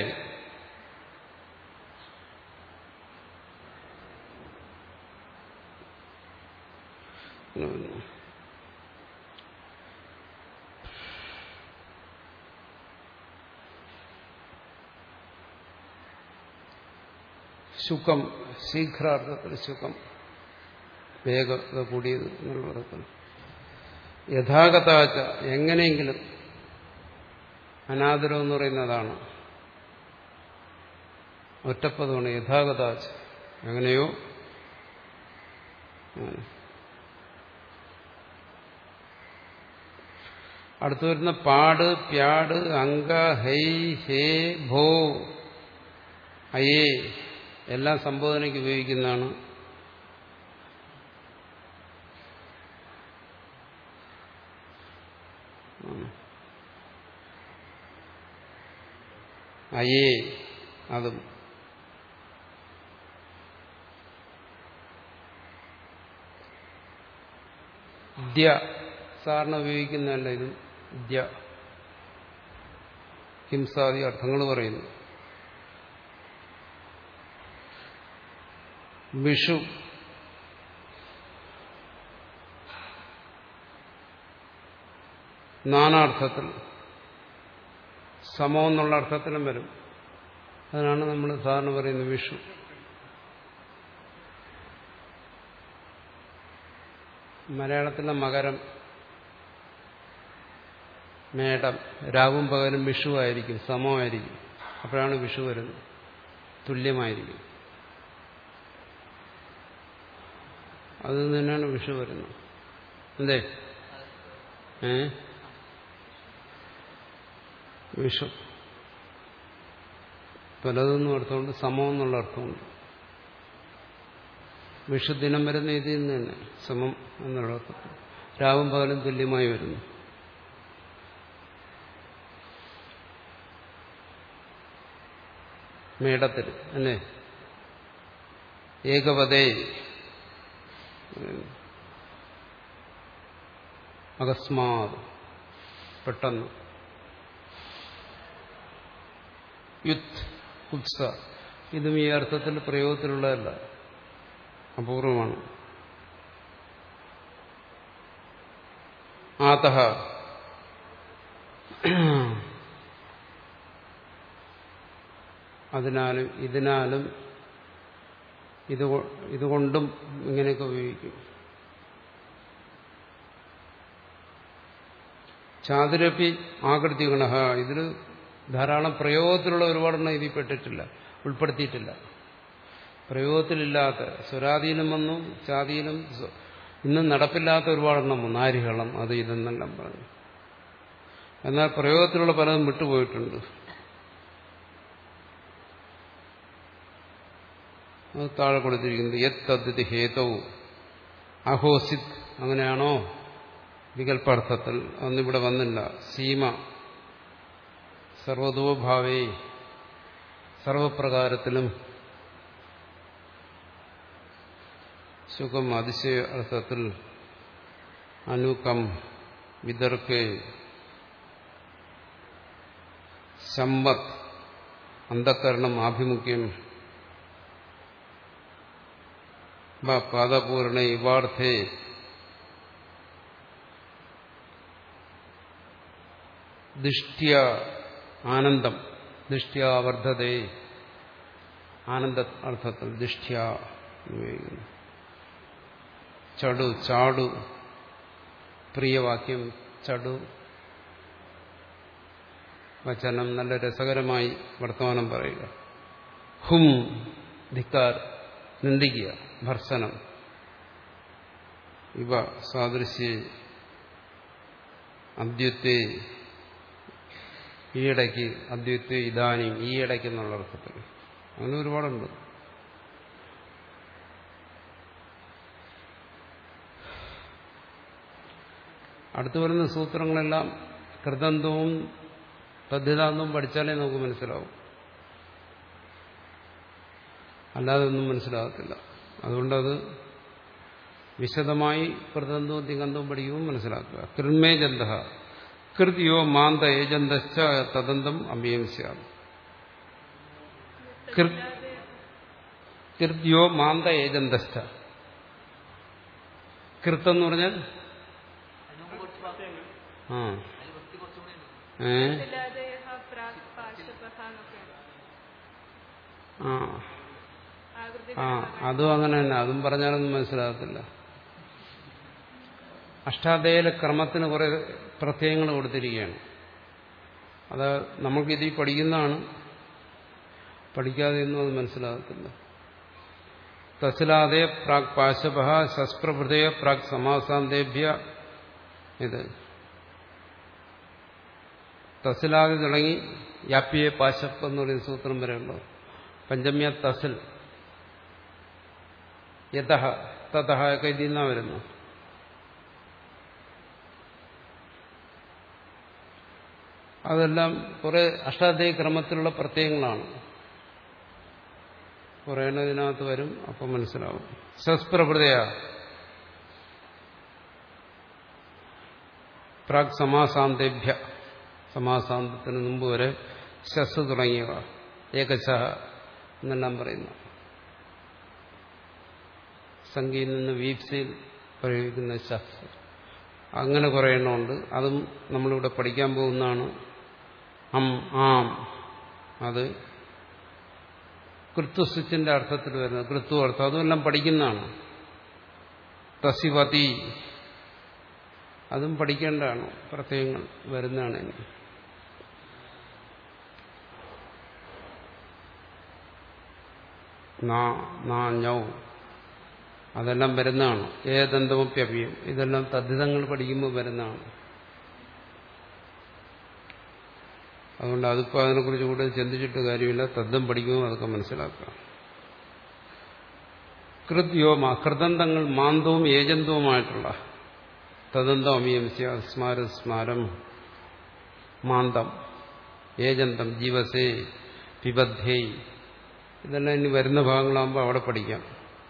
ശുക്കം ശീഘ്രാർത്ഥത്തിൽ ശുക്കം വേഗത കൂടിയത് എന്നുള്ള അർത്ഥത്തിൽ യഥാഗതാച്ച എങ്ങനെയെങ്കിലും അനാദരം എന്ന് പറയുന്നതാണ് ഒറ്റപ്പദമാണ് യഥാഗതാച്ച എങ്ങനെയോ അങ്ങനെ. അടുത്തു വരുന്ന പാട് പ്യാട് അങ്ക ഹൈ ഹേ ഭോ അയേ എല്ലാം സംബോധനയ്ക്ക് ഉപയോഗിക്കുന്നതാണ് അയേ അതും ദ്യ സാറിന് ഉപയോഗിക്കുന്നതല്ല ഇത് ദ്യ ഹിംസാദി അർത്ഥങ്ങൾ പറയുന്നു വിഷു നാനാർത്ഥത്തിൽ സമം എന്നുള്ള അർത്ഥത്തിലും വരും അതിനാണ് നമ്മൾ സാധാരണ പറയുന്നത് വിഷു മലയാളത്തിലെ മകരം മേടം രാവും പകലും വിഷു ആയിരിക്കും സമമായിരിക്കും അപ്പോഴാണ് വിഷു വരുന്നത് തുല്യമായിരിക്കും അതിൽ തന്നെയാണ് വിഷു വരുന്നത് എന്തേ ഏ വിഷു പലതൊന്നും അർത്ഥമുണ്ട് സമം എന്നുള്ള അർത്ഥമുണ്ട് വിഷു ദിനം വരുന്ന ഇതിൽ നിന്ന് തന്നെ സമം എന്നുള്ള അർത്ഥത്തിൽ രാവും പകലും തുല്യമായി വരുന്നു മേടത്തിൽ അല്ലേ ഏകപദേ അകസ്മാത് പെട്ടെന്ന് യുദ്ധ് കുത്സ ഇതും ഈ അർത്ഥത്തിൽ പ്രയോഗത്തിലുള്ളതല്ല അപൂർവമാണ് ആതഹ അതിനാലും ഇതിനാലും ഇത് ഇതുകൊണ്ടും ഇങ്ങനെയൊക്കെ ഉപയോഗിക്കും ചാതുരപ്പി ആകൃതി ഗുണ ഇതിൽ ധാരാളം പ്രയോഗത്തിലുള്ള ഒരുപാടെണ്ണം ഇതിൽ പെട്ടിട്ടില്ല ഉൾപ്പെടുത്തിയിട്ടില്ല പ്രയോഗത്തിലില്ലാത്ത സ്വരാധീനം വന്നു ചാതീനം ഇന്നും നടപ്പില്ലാത്ത ഒരുപാടെണ്ണം വന്നു ആരിഹളം അത് ഇതെന്നെല്ലാം പറഞ്ഞു എന്നാൽ പ്രയോഗത്തിലുള്ള പലതും വിട്ടുപോയിട്ടുണ്ട് അത് താഴെ കൊടുത്തിരിക്കുന്നത് യത് തദ്തി ഹേതവും അഹോസിത് അങ്ങനെയാണോ വികല്പാർത്ഥത്തിൽ അന്നിവിടെ വന്നില്ല സീമ സർവതോഭാവേ സർവപ്രകാരത്തിലും സുഖം അതിശയ അർത്ഥത്തിൽ അനുകം വിതർക്കെ സമ്പത്ത് അന്ധകരണം ആഭിമുഖ്യം പാദപൂർണ ഇവാർത്ഥേ ദൃഷ്ട്യ ആനന്ദം ദൃഷ്ട്യ വർദ്ധതേ ആനന്ദ അർത്ഥത്തിൽ ദൃഷ്ട്യ ഉപയോഗിക്കുന്നു ചടു ചാടു പ്രിയവാക്യം ചടു വചനം നല്ല രസകരമായി വർത്തമാനം പറയുക ഹും ധിക്കാർ നിന്ദിക്കുക ഭർസനം ഇവ സാദൃശ്യ അദ്വൈത്തെ ഈയിടയ്ക്ക് അദ്വൈത്വ ഇതാനും ഈയിടയ്ക്ക് എന്നുള്ള അർത്ഥത്തിൽ അങ്ങനെ ഒരുപാടുണ്ട് അടുത്തു വരുന്ന സൂത്രങ്ങളെല്ലാം കൃതന്തവും തദ്ധിതാന്തവും പഠിച്ചാലേ നമുക്ക് മനസ്സിലാവും അല്ലാതെ ഒന്നും മനസ്സിലാകത്തില്ല അതുകൊണ്ടത് വിശദമായി കൃതന്തവും തികന്തവും പഠിക്കുമ്പോൾ മനസ്സിലാക്കുക കൃന്മേ ജന്ത കൃതിയോ മാന്ത ഏജന്തശ്ച തദന്തം അമ്യം സ്യാം കൃത്യോ മാന്ത ഏജന്തശ്ച കൃത്തെന്ന് പറഞ്ഞാൽ അതിന് മുമ്പ് കുറച്ച് ഭാഗം ആ അതിൽ വൃത്തി കുറച്ചുകൂടി ഉണ്ട് ഏ തിലാദേഹ പ്രാക് പാർശ്വപഹ എന്നൊക്കെയാണ് ആ ആകൃതി ആ അതും അങ്ങനെ തന്നെ അതും പറഞ്ഞാലൊന്നും മനസ്സിലാകത്തില്ല അഷ്ടാധ്യായ ക്രമത്തിന് കുറെ പ്രത്യയങ്ങൾ കൊടുത്തിരിക്കുകയാണ് അത് നമുക്കിത് പഠിക്കുന്നതാണ് പഠിക്കാതെയൊന്നും അത് മനസ്സിലാകത്തില്ല തസ്ലാദേ പ്രാക് പാശപ ശസ്പ്രഭൃതയ പ്രാക് സമാസാന്തേഭ്യ ഇത് തസിലാദി തുടങ്ങി യാപ്യയെ പാശപ്പ് എന്ന് പറയുന്ന സൂത്രം വരെയുള്ളൂ പഞ്ചമ്യ തസിൽ യഥ തഥ ഒക്കെ ഇതിൽ നിന്നാണ് വരുന്നു അതെല്ലാം കുറെ അഷ്ടാധ്യായ ക്രമത്തിലുള്ള പ്രത്യയങ്ങളാണ് കുറേ എണ്ണം ഇതിനകത്ത് വരും അപ്പം മനസ്സിലാവും സസ്പ്രഭൃതയ പ്രാക് സമാസാന്തേഭ്യ സമാസാന്തത്തിന് മുമ്പ് വരെ ശസ് തുടങ്ങിയവ ഏകശ എന്നെല്ലാം പറയുന്നു സംഖ്യയിൽ നിന്ന് വീപ്സയിൽ പ്രയോഗിക്കുന്ന ശസ് അങ്ങനെ കുറേ എണ്ണമുണ്ട് അതും നമ്മളിവിടെ പഠിക്കാൻ പോകുന്നതാണ് അം ആം അത് കൃത്വസ്വിച്ചിന്റെ അർത്ഥത്തിൽ വരുന്നത് കൃത്വ അർത്ഥം അതുമെല്ലാം പഠിക്കുന്നതാണ് തസിവതി അതും പഠിക്കേണ്ടതാണ് പ്രത്യയങ്ങൾ വരുന്നതാണ് ഇനി ഞൗ അതെല്ലാം വരുന്നതാണ് ഏതന്തമപ്യപ്യം ഇതെല്ലാം തദ്ധിതങ്ങൾ പഠിക്കുമ്പോൾ വരുന്നതാണ് അതുകൊണ്ട് അതിപ്പോൾ അതിനെക്കുറിച്ച് കൂടുതൽ ചിന്തിച്ചിട്ട് കാര്യമില്ല തദ്ദം പഠിക്കുമ്പോൾ അതൊക്കെ മനസ്സിലാക്കുക കൃത്യോമ കൃതന്തങ്ങൾ മാന്തവും ഏജന്തവുമായിട്ടുള്ള തദന്തം അമിയംസ്യ സ്മാര സ്മാരം മാന്തം ഏജന്തം ജീവസേ പിബദ്ധേ ഇതെല്ലാം ഇനി വരുന്ന ഭാഗങ്ങളാകുമ്പോൾ അവിടെ പഠിക്കാം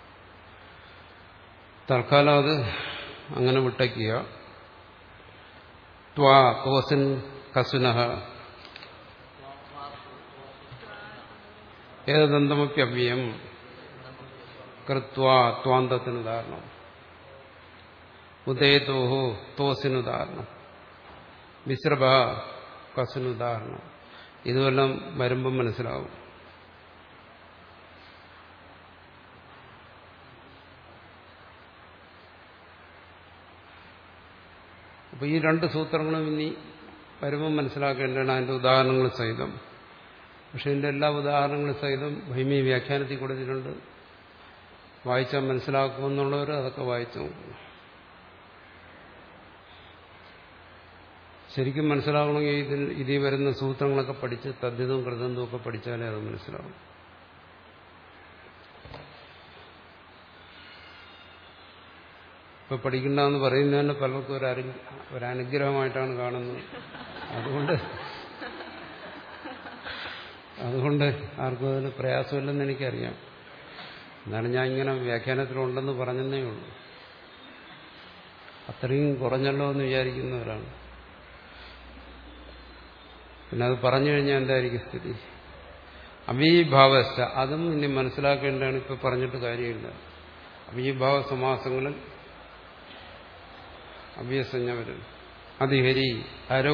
തൽക്കാലം അത് അങ്ങനെ വിട്ടയ്ക്കുക ത്വാ തോസിൻ കസുനഹ ഏതന്തമപ്യവ്യം കൃത്വാ ത്വാന്തത്തിന് ഉദാഹരണം ഉദയതോഹോ തോസിന് ഉദാഹരണം മിശ്രഭ കസിന് ഉദാഹരണം ഇതുമെല്ലാം വരുമ്പം മനസ്സിലാവും അപ്പൊ ഈ രണ്ട് സൂത്രങ്ങളും ഇനി വരുമ്പം മനസ്സിലാക്കേണ്ടതാണ് അതിന്റെ ഉദാഹരണങ്ങൾ സഹിതം പക്ഷെ ഇതിന്റെ എല്ലാ ഉദാഹരണങ്ങളും സഹിതം ഭൈമി വ്യാഖ്യാനത്തിൽ കൊടുത്തിട്ടുണ്ട് വായിച്ചാൽ മനസ്സിലാക്കുമെന്നുള്ളവർ അതൊക്കെ വായിച്ചു നോക്കും ശരിക്കും മനസ്സിലാകണമെങ്കിൽ ഇതിൽ ഇതിൽ വരുന്ന സൂത്രങ്ങളൊക്കെ പഠിച്ച് തദ്ധിതവും കൃതന്തവും ഒക്കെ പഠിച്ചാലേ അത് മനസ്സിലാവും ഇപ്പൊ പഠിക്കണ്ടെന്ന് പറയുന്നതന്നെ പലർക്കും ഒരു അരു ഒരു അനുഗ്രഹമായിട്ടാണ് കാണുന്നത് അതുകൊണ്ട് അതുകൊണ്ട് ആർക്കും അതിന് പ്രയാസമില്ലെന്ന് എനിക്കറിയാം എന്നാണ് ഞാൻ ഇങ്ങനെ വ്യാഖ്യാനത്തിലുണ്ടെന്ന് പറഞ്ഞതേ ഉള്ളൂ അത്രയും കുറഞ്ഞല്ലോ എന്ന് വിചാരിക്കുന്നവരാണ് പിന്നെ അത് പറഞ്ഞു കഴിഞ്ഞാൽ എന്തായിരിക്കും സ്ഥിതി അവീഭാവസ്ഥ അതും ഇനി മനസ്സിലാക്കേണ്ടതാണ് ഇപ്പൊ പറഞ്ഞിട്ട് കാര്യമില്ല അവീഭാവ സമാസങ്ങളിൽ അവ്യസഞ്ജ വരും അതിഹരി ഹരോ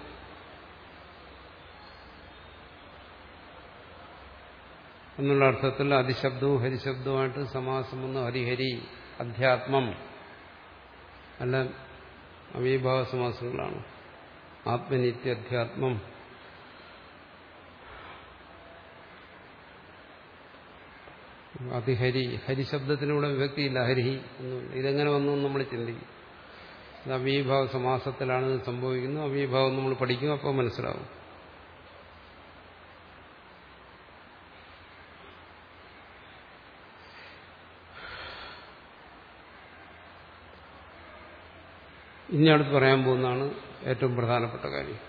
എന്നുള്ള അർത്ഥത്തിൽ അതിശബ്ദവും ഹരിശബ്ദവുമായിട്ട് സമാസം വന്ന് ഹരിഹരി അധ്യാത്മം എല്ലാം അവീഭാവ സമാസങ്ങളാണ് ആത്മനിത്യധ്യാത്മം അതിഹരി ഹരിശബ്ദത്തിനൂടെ വിഭക്തിയില്ല ഹരിഹി ഒന്നുമില്ല ഇതെങ്ങനെ വന്നു എന്ന് നമ്മൾ ചിന്തിക്കും ഇത് അവീഭാവ സമാസത്തിലാണ് ഇത് സംഭവിക്കുന്നത് അവീഭാവം നമ്മൾ പഠിക്കും അപ്പോൾ മനസ്സിലാവും ഇനി അടുത്ത് പറയാൻ പോകുന്നതാണ് ഏറ്റവും പ്രധാനപ്പെട്ട കാര്യം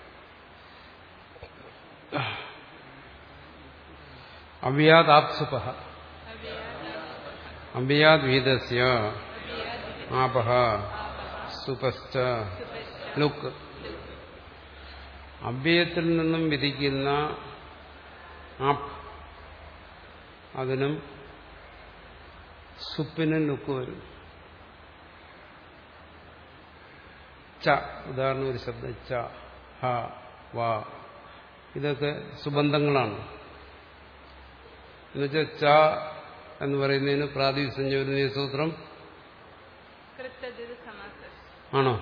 അവ്യാദാപ്സുപ അവ്യാദ്വീതസ്യ ആപഹ സുപശ്ച ലുക്ക് അവ്യയത്തിൽ നിന്നും വിധിക്കുന്ന ആപ്പ് അതിനും സുപ്പിനും ലുക്ക് വരും ച ഉദാഹരണം ഒരു ശബ്ദം ച ഹ വ ഇതൊക്കെ സുബന്ധങ്ങളാണ് എന്നുവെച്ചാൽ ച എന്ന് പറയുന്നതിന് പ്രാതിപ് സംയോജന സൂത്രം കൃത്യതിര് സമാസം ആണോ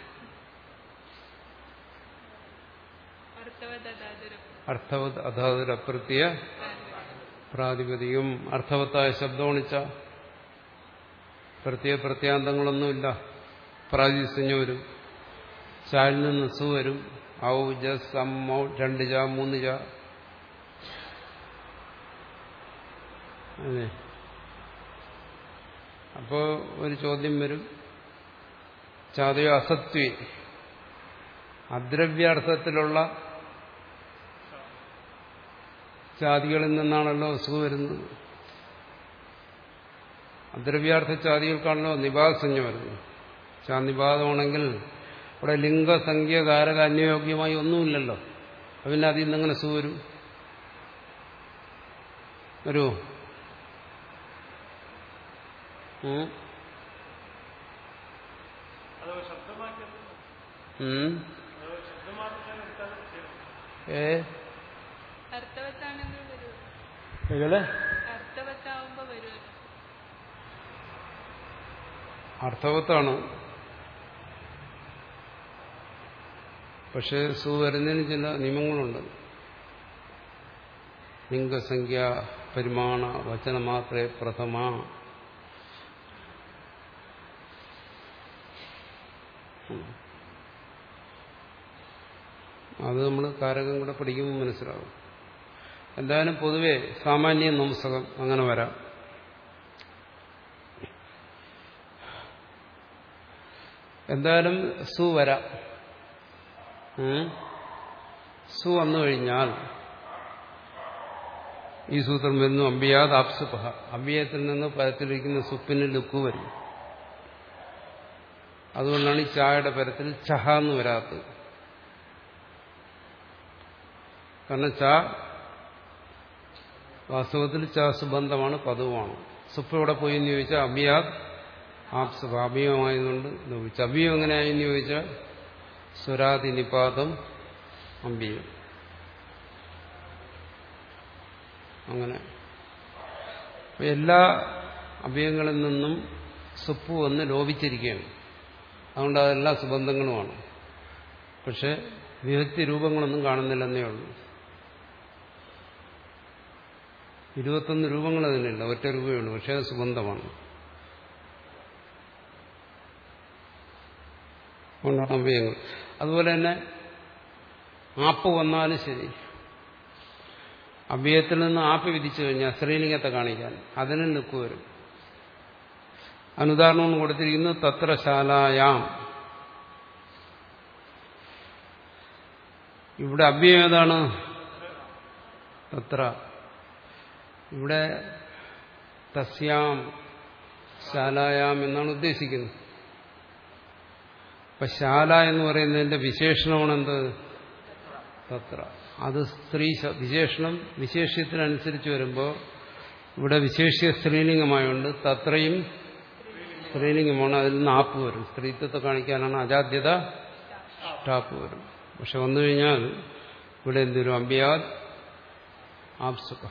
അർത്ഥവദാതുരം അർത്ഥവത് അതാതൊരപ്രത്യ പ്രാതിപതികം അർത്ഥവത്തായ ശബ്ദമണിച്ച പ്രത്യേക പ്രത്യാന്തങ്ങളൊന്നുമില്ല പ്രാതിസഞ്ജ വരും ചാലിൽ നിന്ന് സു വരും ഔ ജസ് അം ഔ രണ്ട് ജ മൂന്ന് ജ അതെ അപ്പോ ഒരു ചോദ്യം വരും ചാതയോ അസത്വേ അദ്രവ്യാർത്ഥത്തിലുള്ള ജാതികളിൽ നിന്നാണല്ലോ സു വരുന്നത് അദ്രവ്യാർത്ഥ ജാതികൾക്കാണല്ലോ നിപാതസഞ്ജ വരുന്നത് ചാനിപാതമാണെങ്കിൽ ഇവിടെ ലിംഗസംഖ്യ കാരക അന്യയോഗ്യമായി ഒന്നുമില്ലല്ലോ അപ്പൊ പിന്നെ അതിൽ നിന്ന് എങ്ങനെ സു വരും വരുമോ ഉം? അത് ശബ്ദമാക്കി ഉം? അത് ശബ്ദമാക്കി എടുത്താൽ ശരി ഏ അർത്ഥവത്താണെങ്കിൽ വരുമല്ലോ എങ്ങനെ അർത്ഥവത്താവുമ്പോ വരുമല്ലോ അർത്ഥവത്താണ് പക്ഷെ സു വരുന്നതിന് ചില നിയമങ്ങളുണ്ട് ലിംഗസംഖ്യ പരിമാണ വചനമാത്രേ പ്രഥമ അത് നമ്മൾ കാരകം കൂടെ പഠിക്കുമ്പോൾ മനസ്സിലാവും എന്തായാലും പൊതുവെ സാമാന്യ നംസകം അങ്ങനെ വരാം എന്തായാലും സു വരാം ഉം? സു വന്നു കഴിഞ്ഞാൽ ഈ സൂത്രം വരുന്നു അമ്പിയാത് ആപ്സുപഹ അമ്പിയത്തിൽ നിന്ന് പരത്തിലിരിക്കുന്ന സുപ്പിന് ലുക്കു വരും അതുകൊണ്ടാണ് ഈ ചായയുടെ പരത്തിൽ ചഹ എന്ന് വരാത്തത് കാരണം ച വാസ്തവത്തിൽ ച സുബന്ധമാണ് പദവുമാണ് സുപ്പ് എവിടെ പോയി എന്ന് ചോദിച്ചാൽ അമ്പിയാത് ആപ്സുപ അമ്പിയമായതുകൊണ്ട് ലോപിച്ചു അമ്പിയം എങ്ങനെയായി എന്ന് ചോദിച്ചാൽ സ്വരാതി നിപാതം അമ്പിയം അങ്ങനെ അപ്പൊ എല്ലാ അഭയങ്ങളിൽ നിന്നും സുപ്പ് വന്ന് ലോപിച്ചിരിക്കുകയാണ് അതുകൊണ്ട് അതെല്ലാം സുബന്ധങ്ങളുമാണ് പക്ഷെ വിഭക്തി രൂപങ്ങളൊന്നും കാണുന്നില്ലെന്നേ ഉള്ളൂ ഇരുപത്തൊന്ന് രൂപങ്ങൾ അതിനില്ല ഒറ്റ രൂപയേ ഉള്ളൂ പക്ഷെ അത് സുബന്ധമാണ് അതുകൊണ്ടാണ് അഭയങ്ങൾ അതുപോലെ തന്നെ ആപ്പ് വന്നാലും ശരി അഭയത്തിൽ നിന്ന് ആപ്പ് വിധിച്ചു കഴിഞ്ഞാൽ സ്ത്രീലിംഗത്തെ കാണിക്കാൻ അതിനും ലുക്ക് വരും അനുദാഹരണം കൊടുത്തിരിക്കുന്നു തത്രശാലായാം ഇവിടെ അഭ്യം ഏതാണ് തത്ര ഇവിടെ തസ്യാം ശാലായാം എന്നാണ് ഉദ്ദേശിക്കുന്നത് അപ്പൊ ശാല എന്ന് പറയുന്നതിന്റെ വിശേഷണമാണ് എന്ത് തത്ര അത് സ്ത്രീ ശ- വിശേഷണം വിശേഷ്യത്തിനനുസരിച്ച് വരുമ്പോൾ ഇവിടെ വിശേഷ്യ സ്ത്രീലിംഗമായുണ്ട് തത്രയും സ്ത്രീലിംഗമാണ് അതിൽ നിന്ന് ആപ്പ് വരും സ്ത്രീത്വത്തെ കാണിക്കാനാണ് അജാദ്യത ടാപ്പ് വരും പക്ഷെ വന്നു കഴിഞ്ഞാൽ ഇവിടെ എന്തൊരു അമ്പിയാൽ ആപ്സുഖ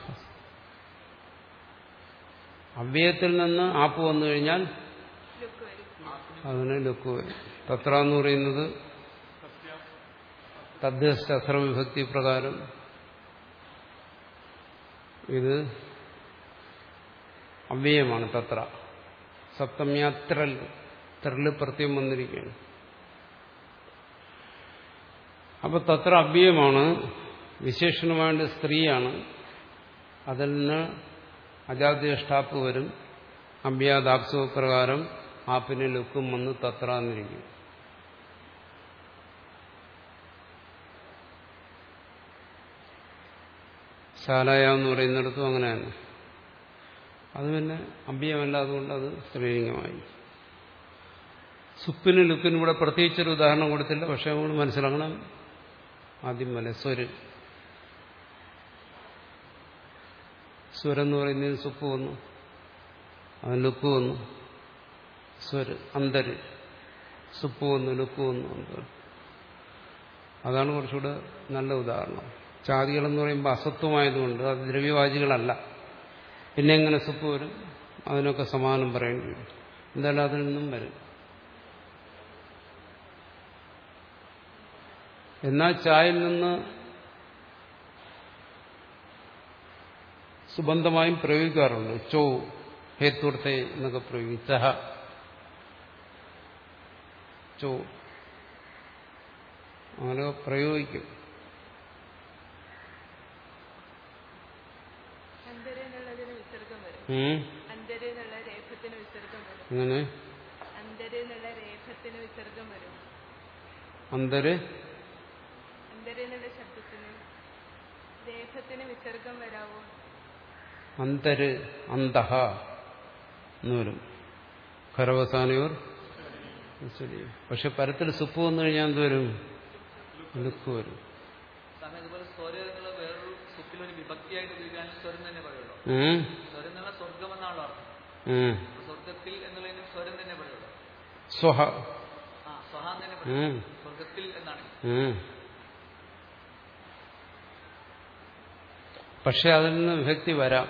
അവ്യയത്തിൽ നിന്ന് ആപ്പ് വന്നു കഴിഞ്ഞാൽ ലുക്ക് വരും അതിന് ലുക്ക് വരും തത്ര എന്ന് പറയുന്നത് തദ്ദേശസ്ത്ര വിഭക്തി പ്രകാരം ഇത് അവ്യയമാണ് തത്ര സപ്തമ്യാത്രൽ ത്രല് പ്രത്യം വന്നിരിക്കുകയാണ് അപ്പൊ തത്ര അവ്യയമാണ് വിശേഷണമായിട്ട് സ്ത്രീയാണ് അതിൽ നിന്ന് അജാദ്യഷ്ടാപ്പ് വരും അഭ്യാദാപ്സവ പ്രകാരം ആപ്പിന് ലുക്കും വന്ന് തത്ര എന്നിരിക്കും ശാലായ എന്ന് പറയുന്നിടത്തും അങ്ങനെ തന്നെ അത് പിന്നെ അഭ്യമല്ല അതുകൊണ്ട് അത് സ്ത്രീലിംഗമായി സുപ്പിനും ലുക്കിനും ഇവിടെ പ്രത്യേകിച്ചൊരു ഉദാഹരണം കൊടുത്തില്ല പക്ഷെ നമ്മൾ മനസ്സിലാക്കണം ആദ്യം പോലെ സ്വര് സ്വരെന്ന് പറയുന്നതിന് സുപ്പ് വന്നു അവൻ ലുക്ക് വന്നു സ്വര് അന്തര് സുപ്പ് വന്നു ലുക്ക് വന്നു അന്തര് അതാണ് കുറച്ചുകൂടെ നല്ല ഉദാഹരണം ചാതികളെന്ന് പറയുമ്പോൾ അസത്വമായതുകൊണ്ട് അത് ദ്രവ്യവാചികളല്ല പിന്നെ എങ്ങനെ സുപ്പ് വരും അതിനൊക്കെ സമാനം പറയേണ്ടി വരും എന്തായാലും അതിൽ നിന്നും വരും എന്നാൽ ചായയിൽ നിന്ന് സുബന്ധമായും പ്രയോഗിക്കാറുണ്ട് ചോ ഹേത്വർത്ഥെ എന്നൊക്കെ പ്രയോഗിക്കും ചഹ ചോ അങ്ങനെ പ്രയോഗിക്കും അന്തര എന്നുള്ളതിന് വിസർഗം വരും ഉം. അന്തര എന്നുള്ള രേഖത്തിന് വിസർഗം വരും അങ്ങനെ അന്തര എന്നുള്ള രേഖത്തിന് വിസർഗം വരും അന്തര് അന്തര എന്നുള്ള ശബ്ദത്തിന് രേഖത്തിന് വിസർഗം വരാവോ അന്തര് അന്തഹ എന്ന് വരും ഖരവസാനയോർ ശരി പക്ഷെ പരത്തിൽ സുപ്പ് വന്നു കഴിഞ്ഞാൽ എന്ത് വരും ലുക്ക് വരും സ്വാമി അതുപോലെ സ്വരം എന്നുള്ള വേറൊരു സുപ്പിലൊരു വിഭക്തിയായിട്ട് ഉപയോഗിക്കുകയാണെങ്കിൽ സ്വരം തന്നെ പറയുള്ളൂ ഉം, സ്വരം എന്നുള്ള സ്വർഗം എന്നാണല്ലോ അർത്ഥം ഉം. അപ്പൊ സ്വർഗത്തിൽ എന്നുള്ളതിന് സ്വരം തന്നെ പറയുള്ളൂ സ്വഹ ആ സ്വഹാൻ തന്നെ പറയും ഉം, സ്വർഗത്തിൽ എന്നാണ് ഉം. പക്ഷെ അതിൽ നിന്ന് വിഭക്തി വരാം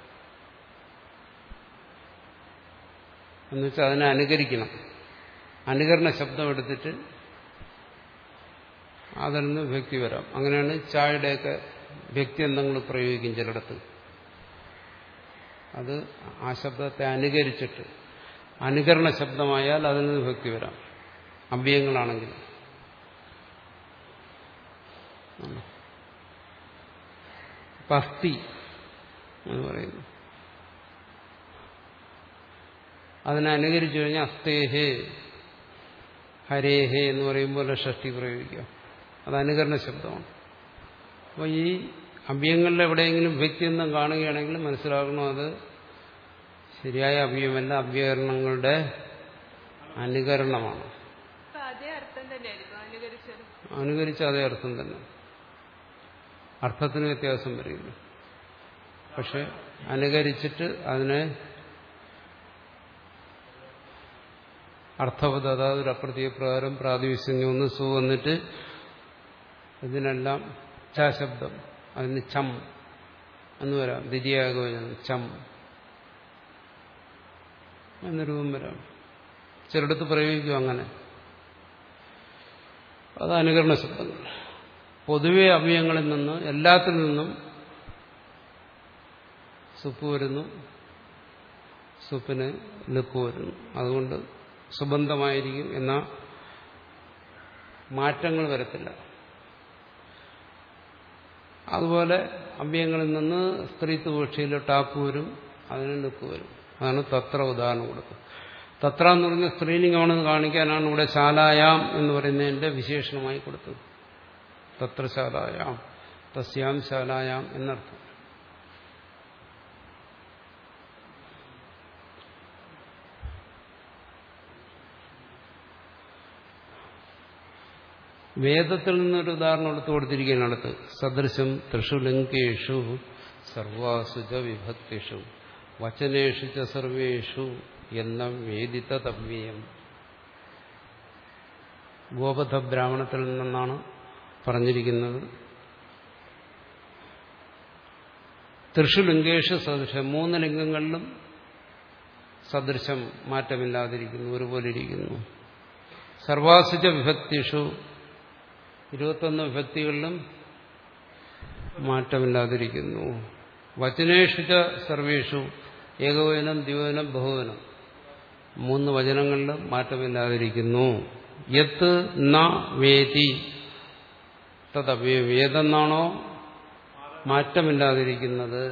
എന്നുവെച്ചാൽ അതിനെ അനുകരിക്കണം അനുകരണ ശബ്ദം എടുത്തിട്ട് അതിൽ നിന്ന് വ്യക്തി വരാം അങ്ങനെയാണ് ചായയുടെയൊക്കെ വ്യക്തി എന്തെങ്കിൽ പ്രയോഗിക്കും ചിലയിടത്ത് അത് ആ ശബ്ദത്തെ അനുകരിച്ചിട്ട് അനുകരണ ശബ്ദമായാൽ അതിൽ നിന്ന് വ്യക്തി വരാം അവ്യയങ്ങളാണെങ്കിൽ പസ്തി എന്ന് പറയുന്നു അതിനെ അനുകരിച്ചു കഴിഞ്ഞാൽ അസ്തേഹേ ഹരേഹേ എന്ന് പറയുമ്പോൾ ഷഷ്ടി പ്രയോഗിക്കാം അത് അനുകരണ ശബ്ദമാണ് അപ്പോൾ ഈ അവ്യങ്ങളിൽ എവിടെയെങ്കിലും വ്യക്തിയെന്നും കാണുകയാണെങ്കിൽ മനസ്സിലാക്കണം അത് ശരിയായ അവ്യമല്ല അവ്യകരണങ്ങളുടെ അനുകരണമാണ് അപ്പൊ അതേ അർത്ഥം തന്നെയായിരിക്കും അനുകരിച്ചത് അനുകരിച്ച അതേ അർത്ഥം തന്നെ അർത്ഥത്തിന് വ്യത്യാസം വരില്ല പക്ഷെ അനുകരിച്ചിട്ട് അതിനെ അർത്ഥവത് അതായത് ഒരു അപ്രതീയ പ്രകാരം പ്രാതിവിസ്യം ഒന്ന് സു വന്നിട്ട് ഇതിനെല്ലാം ച ശബ്ദം അതിന് ചം എന്ന് വരാം ദ്വിതീയാഗോചനം ചം എന്ന രൂപം വരാം ചിലടത്ത് പ്രയോഗിക്കും അങ്ങനെ അത് അനുകരണ ശബ്ദങ്ങൾ പൊതുവെ അവയങ്ങളിൽ നിന്ന് എല്ലാത്തിൽ നിന്നും സുപ്പ് വരുന്നു സുപ്പിന് ലുക്ക് വരുന്നു അതുകൊണ്ട് സുബന്ധമായിരിക്കും എന്ന മാറ്റങ്ങൾ വരത്തില്ല അതുപോലെ അവ്യങ്ങളിൽ നിന്ന് സ്ത്രീത്വപക്ഷിയിൽ ടാപ്പ് വരും അതിന് ലുക്ക് വരും അതാണ് തത്ര ഉദാഹരണം കൊടുക്കുന്നത് തത്ര എന്ന് പറഞ്ഞ സ്ത്രീലിംഗമാണെന്ന് കാണിക്കാനാണ് ഇവിടെ ശാലായാം എന്ന് പറയുന്നതിന്റെ വിശേഷണമായി കൊടുത്തത് തത്ര ശാലായാം തസ്യാം ശാലായാം എന്നർത്ഥം വേദത്തിൽ നിന്നൊരു ഉദാഹരണം എടുത്തു കൊടുത്തിരിക്കുകയാണ് അടുത്ത് സദൃശം തൃഷു ലിംഗേഷു സർവാസുച വിഭക്തിഷു വചനേഷു ച സർവേഷു എന്ന വേദിതവ്യം ഗോപഥ ബ്രാഹ്മണത്തിൽ നിന്നാണ് പറഞ്ഞിരിക്കുന്നത് തൃഷു ലിംഗേഷു സദൃശം മൂന്ന് ലിംഗങ്ങളിലും സദൃശം മാറ്റമില്ലാതിരിക്കുന്നു ഒരുപോലെ ഇരിക്കുന്നു സർവാസുച വിഭക്തിഷു ഇരുപത്തൊന്ന് വിഭക്തികളിലും മാറ്റമില്ലാതിരിക്കുന്നു വചനേഷു ച സർവേഷു ഏകവചനം ദ്വിവചനം ബഹുവചനം മൂന്ന് വചനങ്ങളിലും മാറ്റമില്ലാതിരിക്കുന്നു യത്ത് ന വേദി തദവ്യ വേദെന്നാണോ മാറ്റമില്ലാതിരിക്കുന്നത്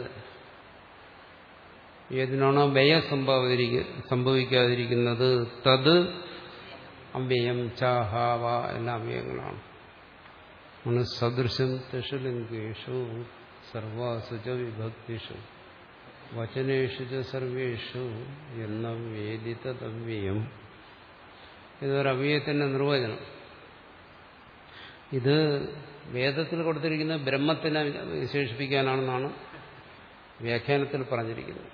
ഏതിനാണോ വ്യയം സംഭവിക്ക സംഭവിക്കാതിരിക്കുന്നത് തത് അവ്യയം ചാഹാവ എല്ലാം അവ്യയങ്ങളാണ് ആണ് സദൃശം തഷുലിംഗേഷു സർവാസു ച വിഭക്തിഷു വചനേഷു ച സർവേഷു എന്ന വേദിതവ്യം ഇതൊരു അവ്യയത്തിന്റെ നിർവചനം ഇത് വേദത്തിൽ കൊടുത്തിരിക്കുന്ന ബ്രഹ്മത്തിനെ വിശേഷിപ്പിക്കാനാണെന്നാണ് വ്യാഖ്യാനത്തിൽ പറഞ്ഞിരിക്കുന്നത്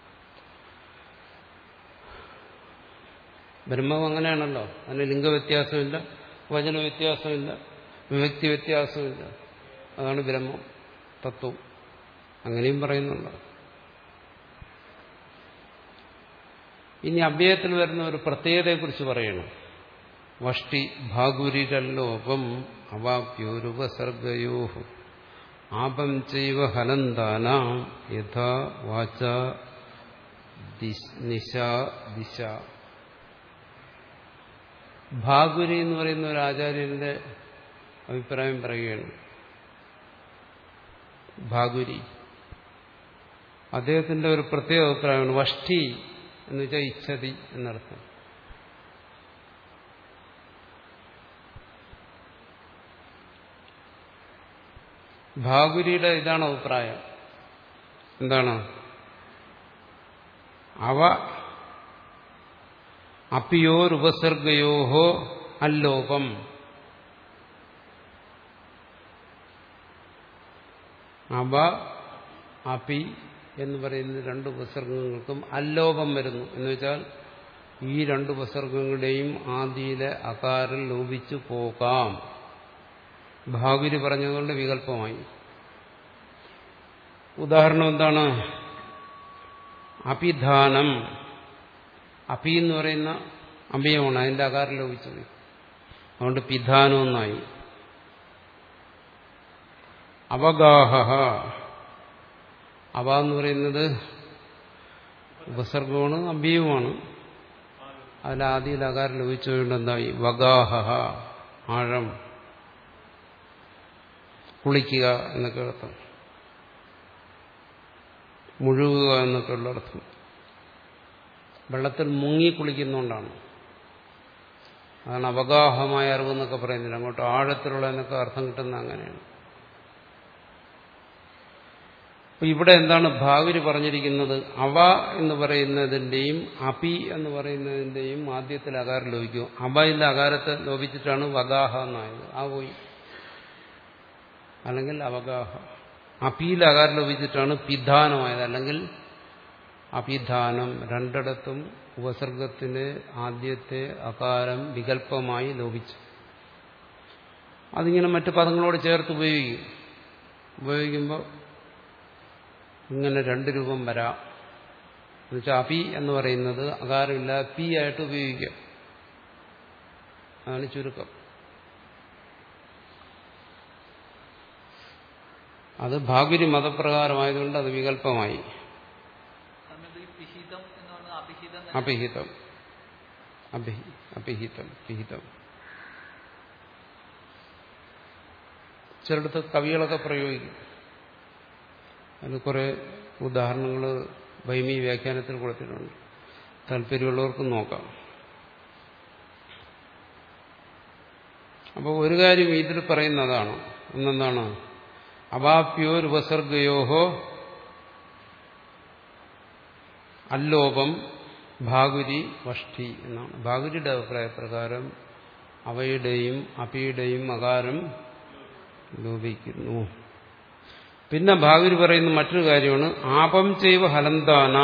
ബ്രഹ്മം അങ്ങനെയാണല്ലോ അതിന് ലിംഗവ്യത്യാസമില്ല വചന വ്യത്യാസമില്ല വിഭക്തി വ്യത്യാസമില്ല അതാണ് ബ്രഹ്മം തത്വം അങ്ങനെയും പറയുന്നുണ്ട് ഇനി അവ്യയത്തിൽ വരുന്ന ഒരു പ്രത്യേകതയെക്കുറിച്ച് പറയണം വഷ്ടി ഭാഗുരിരല്ലോപം അവാപ്യോരുപസർഗയോ ആപം ചൈവ ഹലന്താന യഥാ വാച നിശ ദിശ ഭാഗുരി എന്ന് പറയുന്ന ഒരു ആചാര്യന്റെ അഭിപ്രായം പറയുകയാണ് ഭാഗുരി അദ്ദേഹത്തിന്റെ ഒരു പ്രത്യേക അഭിപ്രായമാണ് വഷ്ടി എന്ന് വെച്ചാൽ ഇച്ഛതി എന്നർത്ഥം ഭാഗുരിയുടെ ഇതാണ് അഭിപ്രായം എന്താണ് അവ അപ്പിയോരുപസർഗയോഹോ അല്ലോപം അപ അപി എന്ന് പറയുന്ന രണ്ട് ഉപസർഗങ്ങൾക്കും അല്ലോപം വരുന്നു എന്ന് വെച്ചാൽ ഈ രണ്ട് ഉപസർഗങ്ങളുടെയും ആദിയിലെ അകാരം ലോപിച്ചു പോകാം ഭാഗുരി പറഞ്ഞതുകൊണ്ട് വികല്പമായി ഉദാഹരണം എന്താണ് അപിധാനം അപി എന്ന് പറയുന്ന അഭയമാണ് അതിന്റെ അകാരം ലോപിച്ചത് അതുകൊണ്ട് പിധാനം എന്നായി അവഗാഹ അവ എന്ന് പറയുന്നത് ഉപസർഗമാണ് അഭ്യവുമാണ് അതിൽ ആദ്യം അകാരം ലഭിച്ചുകൊണ്ട് എന്തായി വഗാഹ ആഴം കുളിക്കുക എന്നൊക്കെ അർത്ഥം മുഴുകുക എന്നൊക്കെ ഉള്ള അർത്ഥം വെള്ളത്തിൽ മുങ്ങി കുളിക്കുന്നതുകൊണ്ടാണ് അതാണ് അവഗാഹമായ അറിവെന്നൊക്കെ പറയുന്നില്ല അങ്ങോട്ട് ആഴത്തിലുള്ള എന്നൊക്കെ അർത്ഥം കിട്ടുന്ന അങ്ങനെയാണ് അപ്പൊ ഇവിടെ എന്താണ് ഭാവിര് പറഞ്ഞിരിക്കുന്നത് അവ എന്ന് പറയുന്നതിന്റെയും അപി എന്ന് പറയുന്നതിന്റെയും ആദ്യത്തിൽ അകാരം ലോപിക്കും അവയിലെ അകാരത്തെ ലോപിച്ചിട്ടാണ് വഗാഹ എന്നായത് ആ പോയി അല്ലെങ്കിൽ അവഗാഹ അപിയിൽ അകാരം ലോപിച്ചിട്ടാണ് പിധാനമായത് അല്ലെങ്കിൽ അഭിധാനം രണ്ടിടത്തും ഉപസർഗത്തിന് ആദ്യത്തെ അകാരം വികല്പമായി ലോപിച്ചു അതിങ്ങനെ മറ്റു പദങ്ങളോട് ചേർത്ത് ഉപയോഗിക്കും ഉപയോഗിക്കുമ്പോൾ ഇങ്ങനെ രണ്ട് രൂപം വരാം എന്നുവെച്ചാൽ അപി എന്ന് പറയുന്നത് അകാരമില്ല പി ആയിട്ട് ഉപയോഗിക്കാം അതാണ് ചുരുക്കം അത് ഭാഗുരി മതപ്രകാരമായതുകൊണ്ട് അത് വികല്പമായി സമയത്ത് ഈ പിഹിതം എന്ന് പറഞ്ഞാൽ അഭിഹിതം അപിഹിതം അഭി അപിഹിതം പിഹിതം ചിലടത്ത് കവികളൊക്കെ പ്രയോഗിക്കും അതിന് കുറെ ഉദാഹരണങ്ങൾ വൈമി വ്യാഖ്യാനത്തിൽ കൊടുത്തിട്ടുണ്ട് താല്പര്യമുള്ളവർക്ക് നോക്കാം അപ്പോൾ ഒരു കാര്യം ഇതിൽ പറയുന്നതാണ് ഒന്നെന്താണ് അവാപ്യോ ഉപസർഗയോഹോ അല്ലോപം ഭാഗുരി വഷ്ടി എന്നാണ് ഭാഗുരിയുടെ അഭിപ്രായപ്രകാരം അവയുടെയും അപിയുടെയും അകാരം ലോപിക്കുന്നു പിന്നെ ഭാഗുരി പറയുന്ന മറ്റൊരു കാര്യമാണ് ആപം ചെയ്വ ഹലന്താന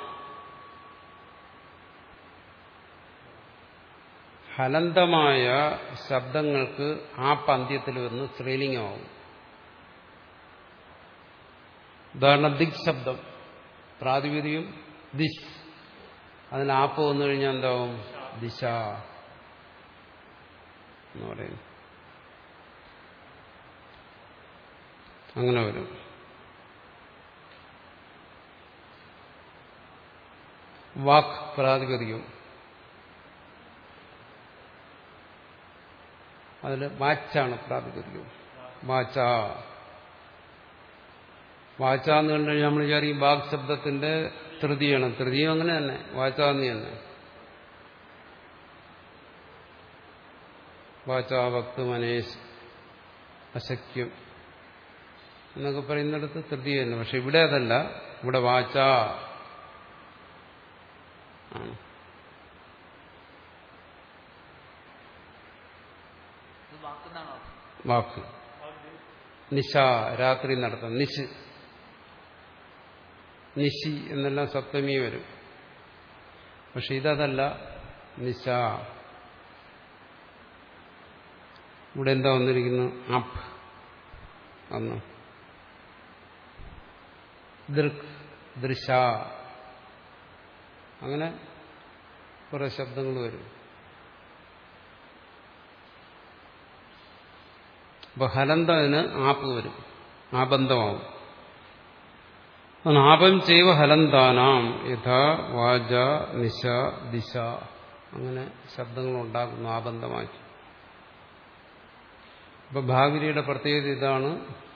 ഹലന്തമായ ശബ്ദങ്ങൾക്ക് ആ പന്ത്യത്തിൽ വന്ന് സ്ത്രീലിംഗമാവും ഉദാഹരണം ദിക് ശബ്ദം പ്രാതിപതിയും ദിശ് അതിന് ആപ്പ് വന്നു കഴിഞ്ഞാൽ എന്താവും ദിശ എന്ന് പറയുന്നു അങ്ങനെ വരും വാക്ക് പ്രാതിപതികം അതിൽ വാച്ചാണ് പ്രാതിപതികം വാച്ച വാച്ച എന്ന് കണ്ടു കഴിഞ്ഞാൽ നമ്മൾ വിചാരിക്കും വാക് ശബ്ദത്തിന്റെ തൃതിയാണ് തൃതിയും അങ്ങനെ തന്നെ വാച്ചാന്ന് തന്നെ വാച ഭക്തു മനേഷ് അശക്യം എന്നൊക്കെ പറയുന്നിടത്ത് തൃതി തന്നെ പക്ഷെ ഇവിടെ അതല്ല ഇവിടെ വാച ആണ് ഇത് വാക്കുന്നാണോ അർത്ഥം വാക്ക് നിശ രാത്രി നടത്താം നിശ് നിശി എന്നെല്ലാം സപ്തമി വരും പക്ഷെ ഇതല്ല നിശ ഇവിടെ എന്താ വന്നിരിക്കുന്നു അപ്പ് അന്ന് ദൃക് ദൃശ അങ്ങനെ കുറെ ശബ്ദങ്ങൾ വരും അപ്പൊ ഹലന്തതിന് ആപ്പ് വരും ആബന്ധമാവും ആപം ചെയ്വ ഹലന്താനാം യഥാ വാച നിശ ദിശ അങ്ങനെ ശബ്ദങ്ങൾ ഉണ്ടാക്കുന്നു ആബന്ധമാക്കി അപ്പൊ ഭാഗിരിയുടെ പ്രത്യേകത ഇതാണ്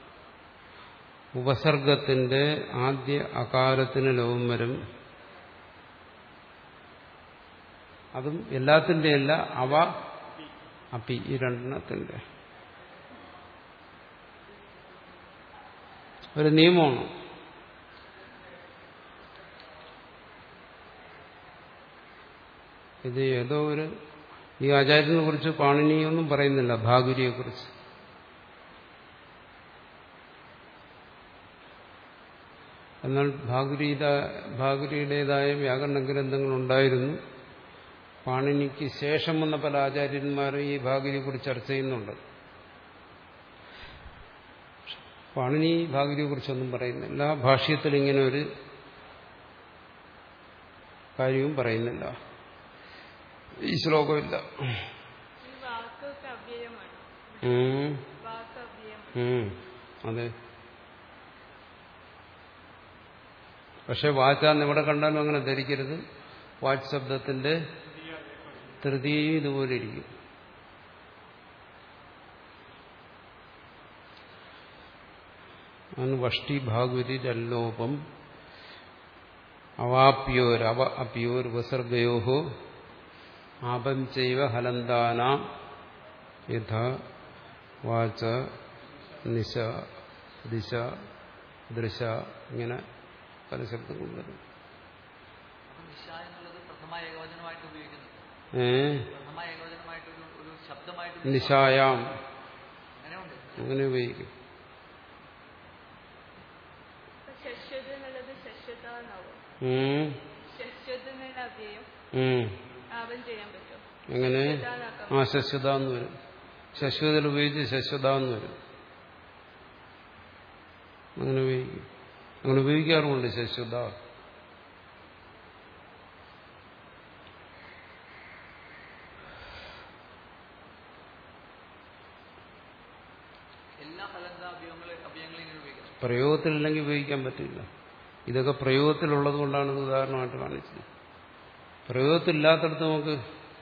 ഉപസർഗത്തിന്റെ ആദ്യ അകാരത്തിന് ലോകം വരും അതും എല്ലാത്തിന്റെ അല്ല അവ അപ്പി ഈ രണ്ടെണ്ണത്തിന്റെ ഒരു നിയമമാണ് ഇത് ഏതോ ഒരു ഈ ആചാര്യനെ കുറിച്ച് പാണിനിയൊന്നും പറയുന്നില്ല ഭാഗുരിയെ കുറിച്ച് എന്നാൽ ഭാഗുരീത ഭാഗുരിയുടേതായ വ്യാകരണ ഗ്രന്ഥങ്ങൾ ഉണ്ടായിരുന്നു പാണിനിക്ക് ശേഷം വന്ന പല ആചാര്യന്മാരും ഈ ഭാഗുരിയെക്കുറിച്ച് ചർച്ച ചെയ്യുന്നുണ്ട് പാണിനി ഭാഗുരിയെക്കുറിച്ചൊന്നും പറയുന്നില്ല ഭാഷ്യത്തിൽ ഇങ്ങനെ ഒരു കാര്യവും പറയുന്നില്ല ഈ ശ്ലോകമില്ല ഈ വാക്കൊക്കെ അവ്യയമാണ് ഉം, വാക്ക് അവ്യയം ഉം, അതെ പക്ഷെ വാച്ചാന്ന് ഇവിടെ കണ്ടാലും അങ്ങനെ ധരിക്കരുത് വാച്ച് ശബ്ദത്തിന്റെ തൃതീയം ഇതുപോലെ ഇരിക്കും അന്ന് വഷ്ടി ഭാഗുരിരല്ലോപം അവാപ്യോർ അവ അപ്യോർ ഉപസർഗയോ ആപം ചൈവ ഹലന്താന യഥ വാച നിശ ദിശ ദൃശ ഇങ്ങനെ പല ശബ്ദങ്ങൾ വരും അപ്പൊ നിശ എന്നുള്ളത് പ്രഥമ ഏകവചനമായിട്ട് ഉപയോഗിക്കുന്നു ഏ പ്രഥമ ഏകവചനമായിട്ട് ഒരു ഒരു ശബ്ദമായിട്ട് നിശായാം അങ്ങനെയുണ്ട് അങ്ങനെ ഉപയോഗിക്കും ശശ്വത് എന്നുള്ളത് ശശ്വത എന്നാവും ഉം, ശശ്വത് എന്നുള്ള അവ്യയം ഉം. ആവം ചെയ്യാൻ പറ്റും എങ്ങനെ ശശ്വതാന്നാക്കാം. ആ ശശ്വത എന്ന് വരും ശശ്വതയിൽ ഉപയോഗിച്ച് ശശ്വത എന്ന് വരും അങ്ങനെ ഉപയോഗിക്കും അങ്ങനെ ഉപയോഗിക്കാറുമുണ്ട് ശശ്വത എല്ലാ ഫലന്ത അഭ്യങ്ങളെ അഭ്യങ്ങളെ ഇങ്ങനെ ഉപയോഗിക്കുന്നു പ്രയോഗത്തിലില്ലെങ്കിൽ ഉപയോഗിക്കാൻ പറ്റില്ല ഇതൊക്കെ പ്രയോഗത്തിലുള്ളത് കൊണ്ടാണ് ഇത് ഉദാഹരണമായിട്ട് കാണിച്ചത് പ്രയോഗത്തിലില്ലാത്തടത്ത് നമുക്ക്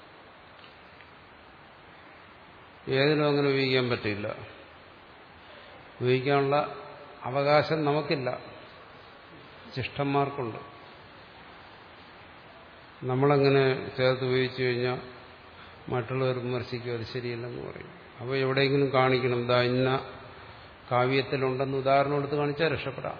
ഏതിനും അങ്ങനെ ഉപയോഗിക്കാൻ പറ്റില്ല ഉപയോഗിക്കാനുള്ള അവകാശം നമുക്കില്ല ശിഷ്ടന്മാർക്കുണ്ട് നമ്മളങ്ങനെ ചേർത്ത് ഉപയോഗിച്ചു കഴിഞ്ഞാൽ മറ്റുള്ളവർ വിമർശിക്കും അത് ശരിയല്ലെന്ന് പറയും അപ്പോൾ എവിടെയെങ്കിലും കാണിക്കണം ദാ ഇന്ന കാവ്യത്തിലുണ്ടെന്ന് ഉദാഹരണം എടുത്ത് കാണിച്ചാൽ രക്ഷപ്പെടാം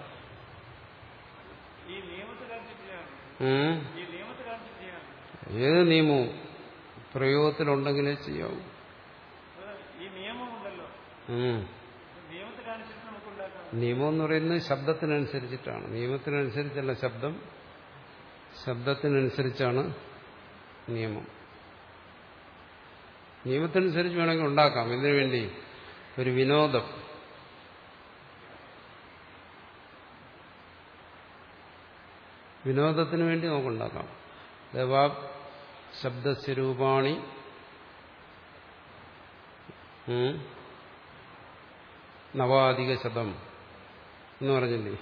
ഈ നിയമത്തിൽ കാണിച്ചിട്ടാണ് ഉം? ഈ നിയമത്തിൽ കാണിച്ചിട്ടാണ് ഏത് നിയമവും പ്രയോഗത്തിലുണ്ടെങ്കിലേ ചെയ്യാവൂ ഈ നിയമമുണ്ടല്ലോ ഉം. നിയമത്തിൽ കാണിച്ചിട്ട് നമുക്ക് ഉണ്ടാക്കാം നിയമം എന്ന് പറയുന്നത് ശബ്ദത്തിനനുസരിച്ചിട്ടാണ് നിയമത്തിനനുസരിച്ചല്ല ശബ്ദം ശബ്ദത്തിനനുസരിച്ചാണ് നിയമം നിയമത്തിനനുസരിച്ച് വേണമെങ്കിൽ ഉണ്ടാക്കാം ഇതിനു വേണ്ടി ഒരു വിനോദം വിനോദത്തിന് വേണ്ടി നമുക്കുണ്ടാക്കാം ദേവാ ശബ്ദസ്വരൂപാണി ഉം, നവാധിക ശതം എന്ന് പറഞ്ഞില്ലേ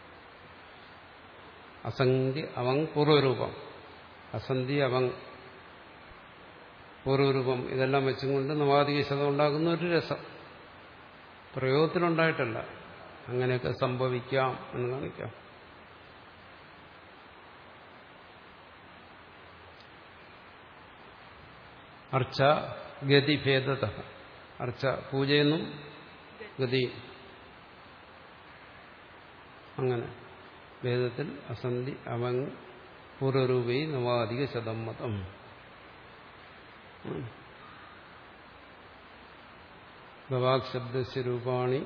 അസന്ധി അവങ് പൂർവ്വരൂപം അസന്ധി അവങ് പൂർവ്വരൂപം ഇതെല്ലാം വെച്ചും കൊണ്ട് നവാധിക ശതം ഉണ്ടാക്കുന്ന ഒരു രസം പ്രയോഗത്തിലുണ്ടായിട്ടല്ല അങ്ങനെയൊക്കെ സംഭവിക്കാം എന്ന് കാണിക്കാം അർച്ച ഗതിഭേദത അർച്ച പൂജയെന്നും ഗതി അങ്ങനെ വേദത്തിൽ അസന്ധി അവങ് പൂർവരൂപി നവാധിക ശതം മതം ഗവാക് ശബ്ദസ്യ രൂപാണി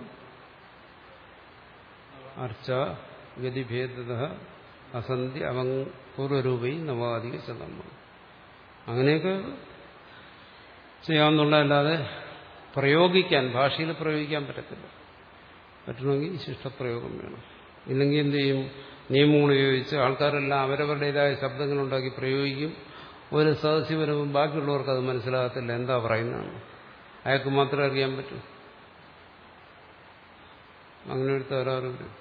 അർച്ച ഗതിഭേദത അസന്ധി അവങ് പൂർവരൂപി നവാധിക ശതം മതം അങ്ങനെയൊക്കെ ചെയ്യാവുന്നുള്ളതല്ലാതെ പ്രയോഗിക്കാൻ ഭാഷയിൽ പ്രയോഗിക്കാൻ പറ്റത്തില്ല പറ്റണമെങ്കിൽ ശിഷ്ടപ്രയോഗം വേണം ഇല്ലെങ്കിൽ എന്ത് ചെയ്യും നിയമങ്ങൾ ഉപയോഗിച്ച് ആൾക്കാരെല്ലാം അവരവരുടേതായ ശബ്ദങ്ങളുണ്ടാക്കി പ്രയോഗിക്കും ഒരു സദസ്യ വരുമ്പോൾ ബാക്കിയുള്ളവർക്ക് അത് മനസ്സിലാകത്തില്ല എന്താ പറയുന്നതെന്ന് അയാൾക്ക് മാത്രമേ അറിയാൻ പറ്റൂ അങ്ങനെ ഒരു തകരാറ് വരും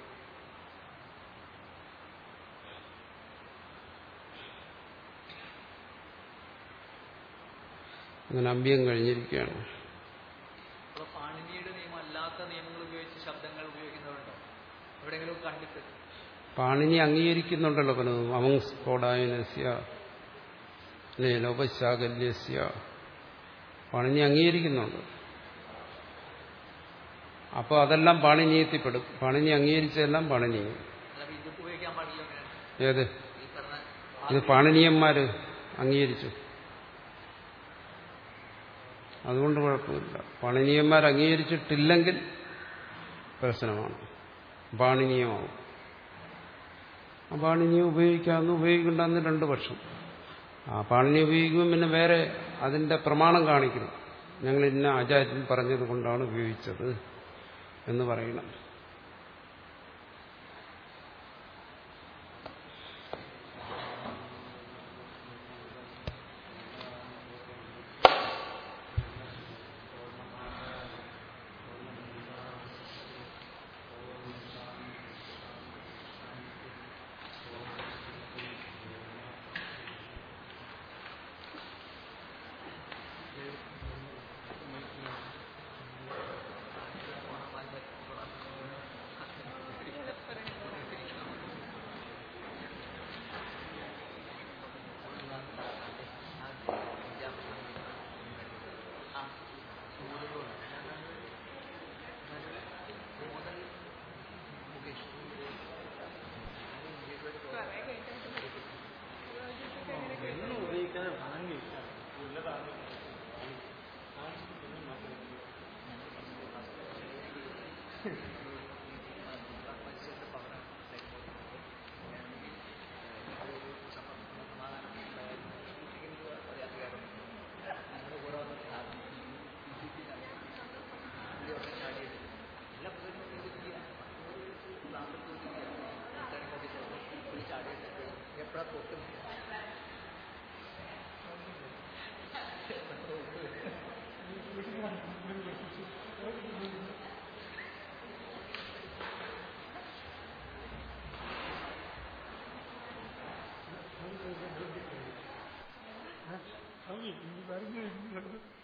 അങ്ങനെ അമ്പ്യം കഴിഞ്ഞിരിക്കുകയാണ് അപ്പൊ പാണിനിയുടെ നിയമം അല്ലാത്ത നിയമങ്ങൾ ഉപയോഗിച്ച് ശബ്ദങ്ങൾ ഉപയോഗിക്കുന്നവരുണ്ടോ എവിടെയെങ്കിലും കണ്ടിട്ട് പാണിനി അംഗീകരിക്കുന്നുണ്ടല്ലോ പലതും അവങ് സ്ഫോടായനസ്യ അല്ലേ ലോപശാകല്യസ്യ പാണിനി അംഗീകരിക്കുന്നുണ്ട് അപ്പോൾ അതെല്ലാം പാണിനീയത്തിൽപ്പെടും പാണിനി അംഗീകരിച്ചതെല്ലാം പാണിനീയം അല്ല ഇത് ഉപയോഗിക്കാൻ പാടില്ല അങ്ങനെയാണ് ഏത് ഈ പറഞ്ഞ ഇത് പാണിനീയന്മാര് അംഗീകരിച്ചു അതുകൊണ്ട് കുഴപ്പമില്ല പാണിനീയന്മാർ അംഗീകരിച്ചിട്ടില്ലെങ്കിൽ പ്രശ്നമാണ് പാണിനീയമാവും ആ പാണിനിയെ ഉപയോഗിക്കാമെന്ന് ഉപയോഗിക്കണ്ടെന്ന് രണ്ട് പക്ഷം ആ പാണിനി ഉപയോഗിക്കുമ്പോൾ പിന്നെ വേറെ അതിന്റെ പ്രമാണം കാണിക്കണം ഞങ്ങൾ ഇന്ന ആചാര്യൻ പറഞ്ഞത് കൊണ്ടാണ് ഉപയോഗിച്ചത് എന്ന് പറയണം കുറെ കേട്ടിട്ടുണ്ട് ഒന്നും ഉപയോഗിക്കാതെ വാങ്ങി ഉള്ളതാണ് വാങ്ങി പറഞ്ഞു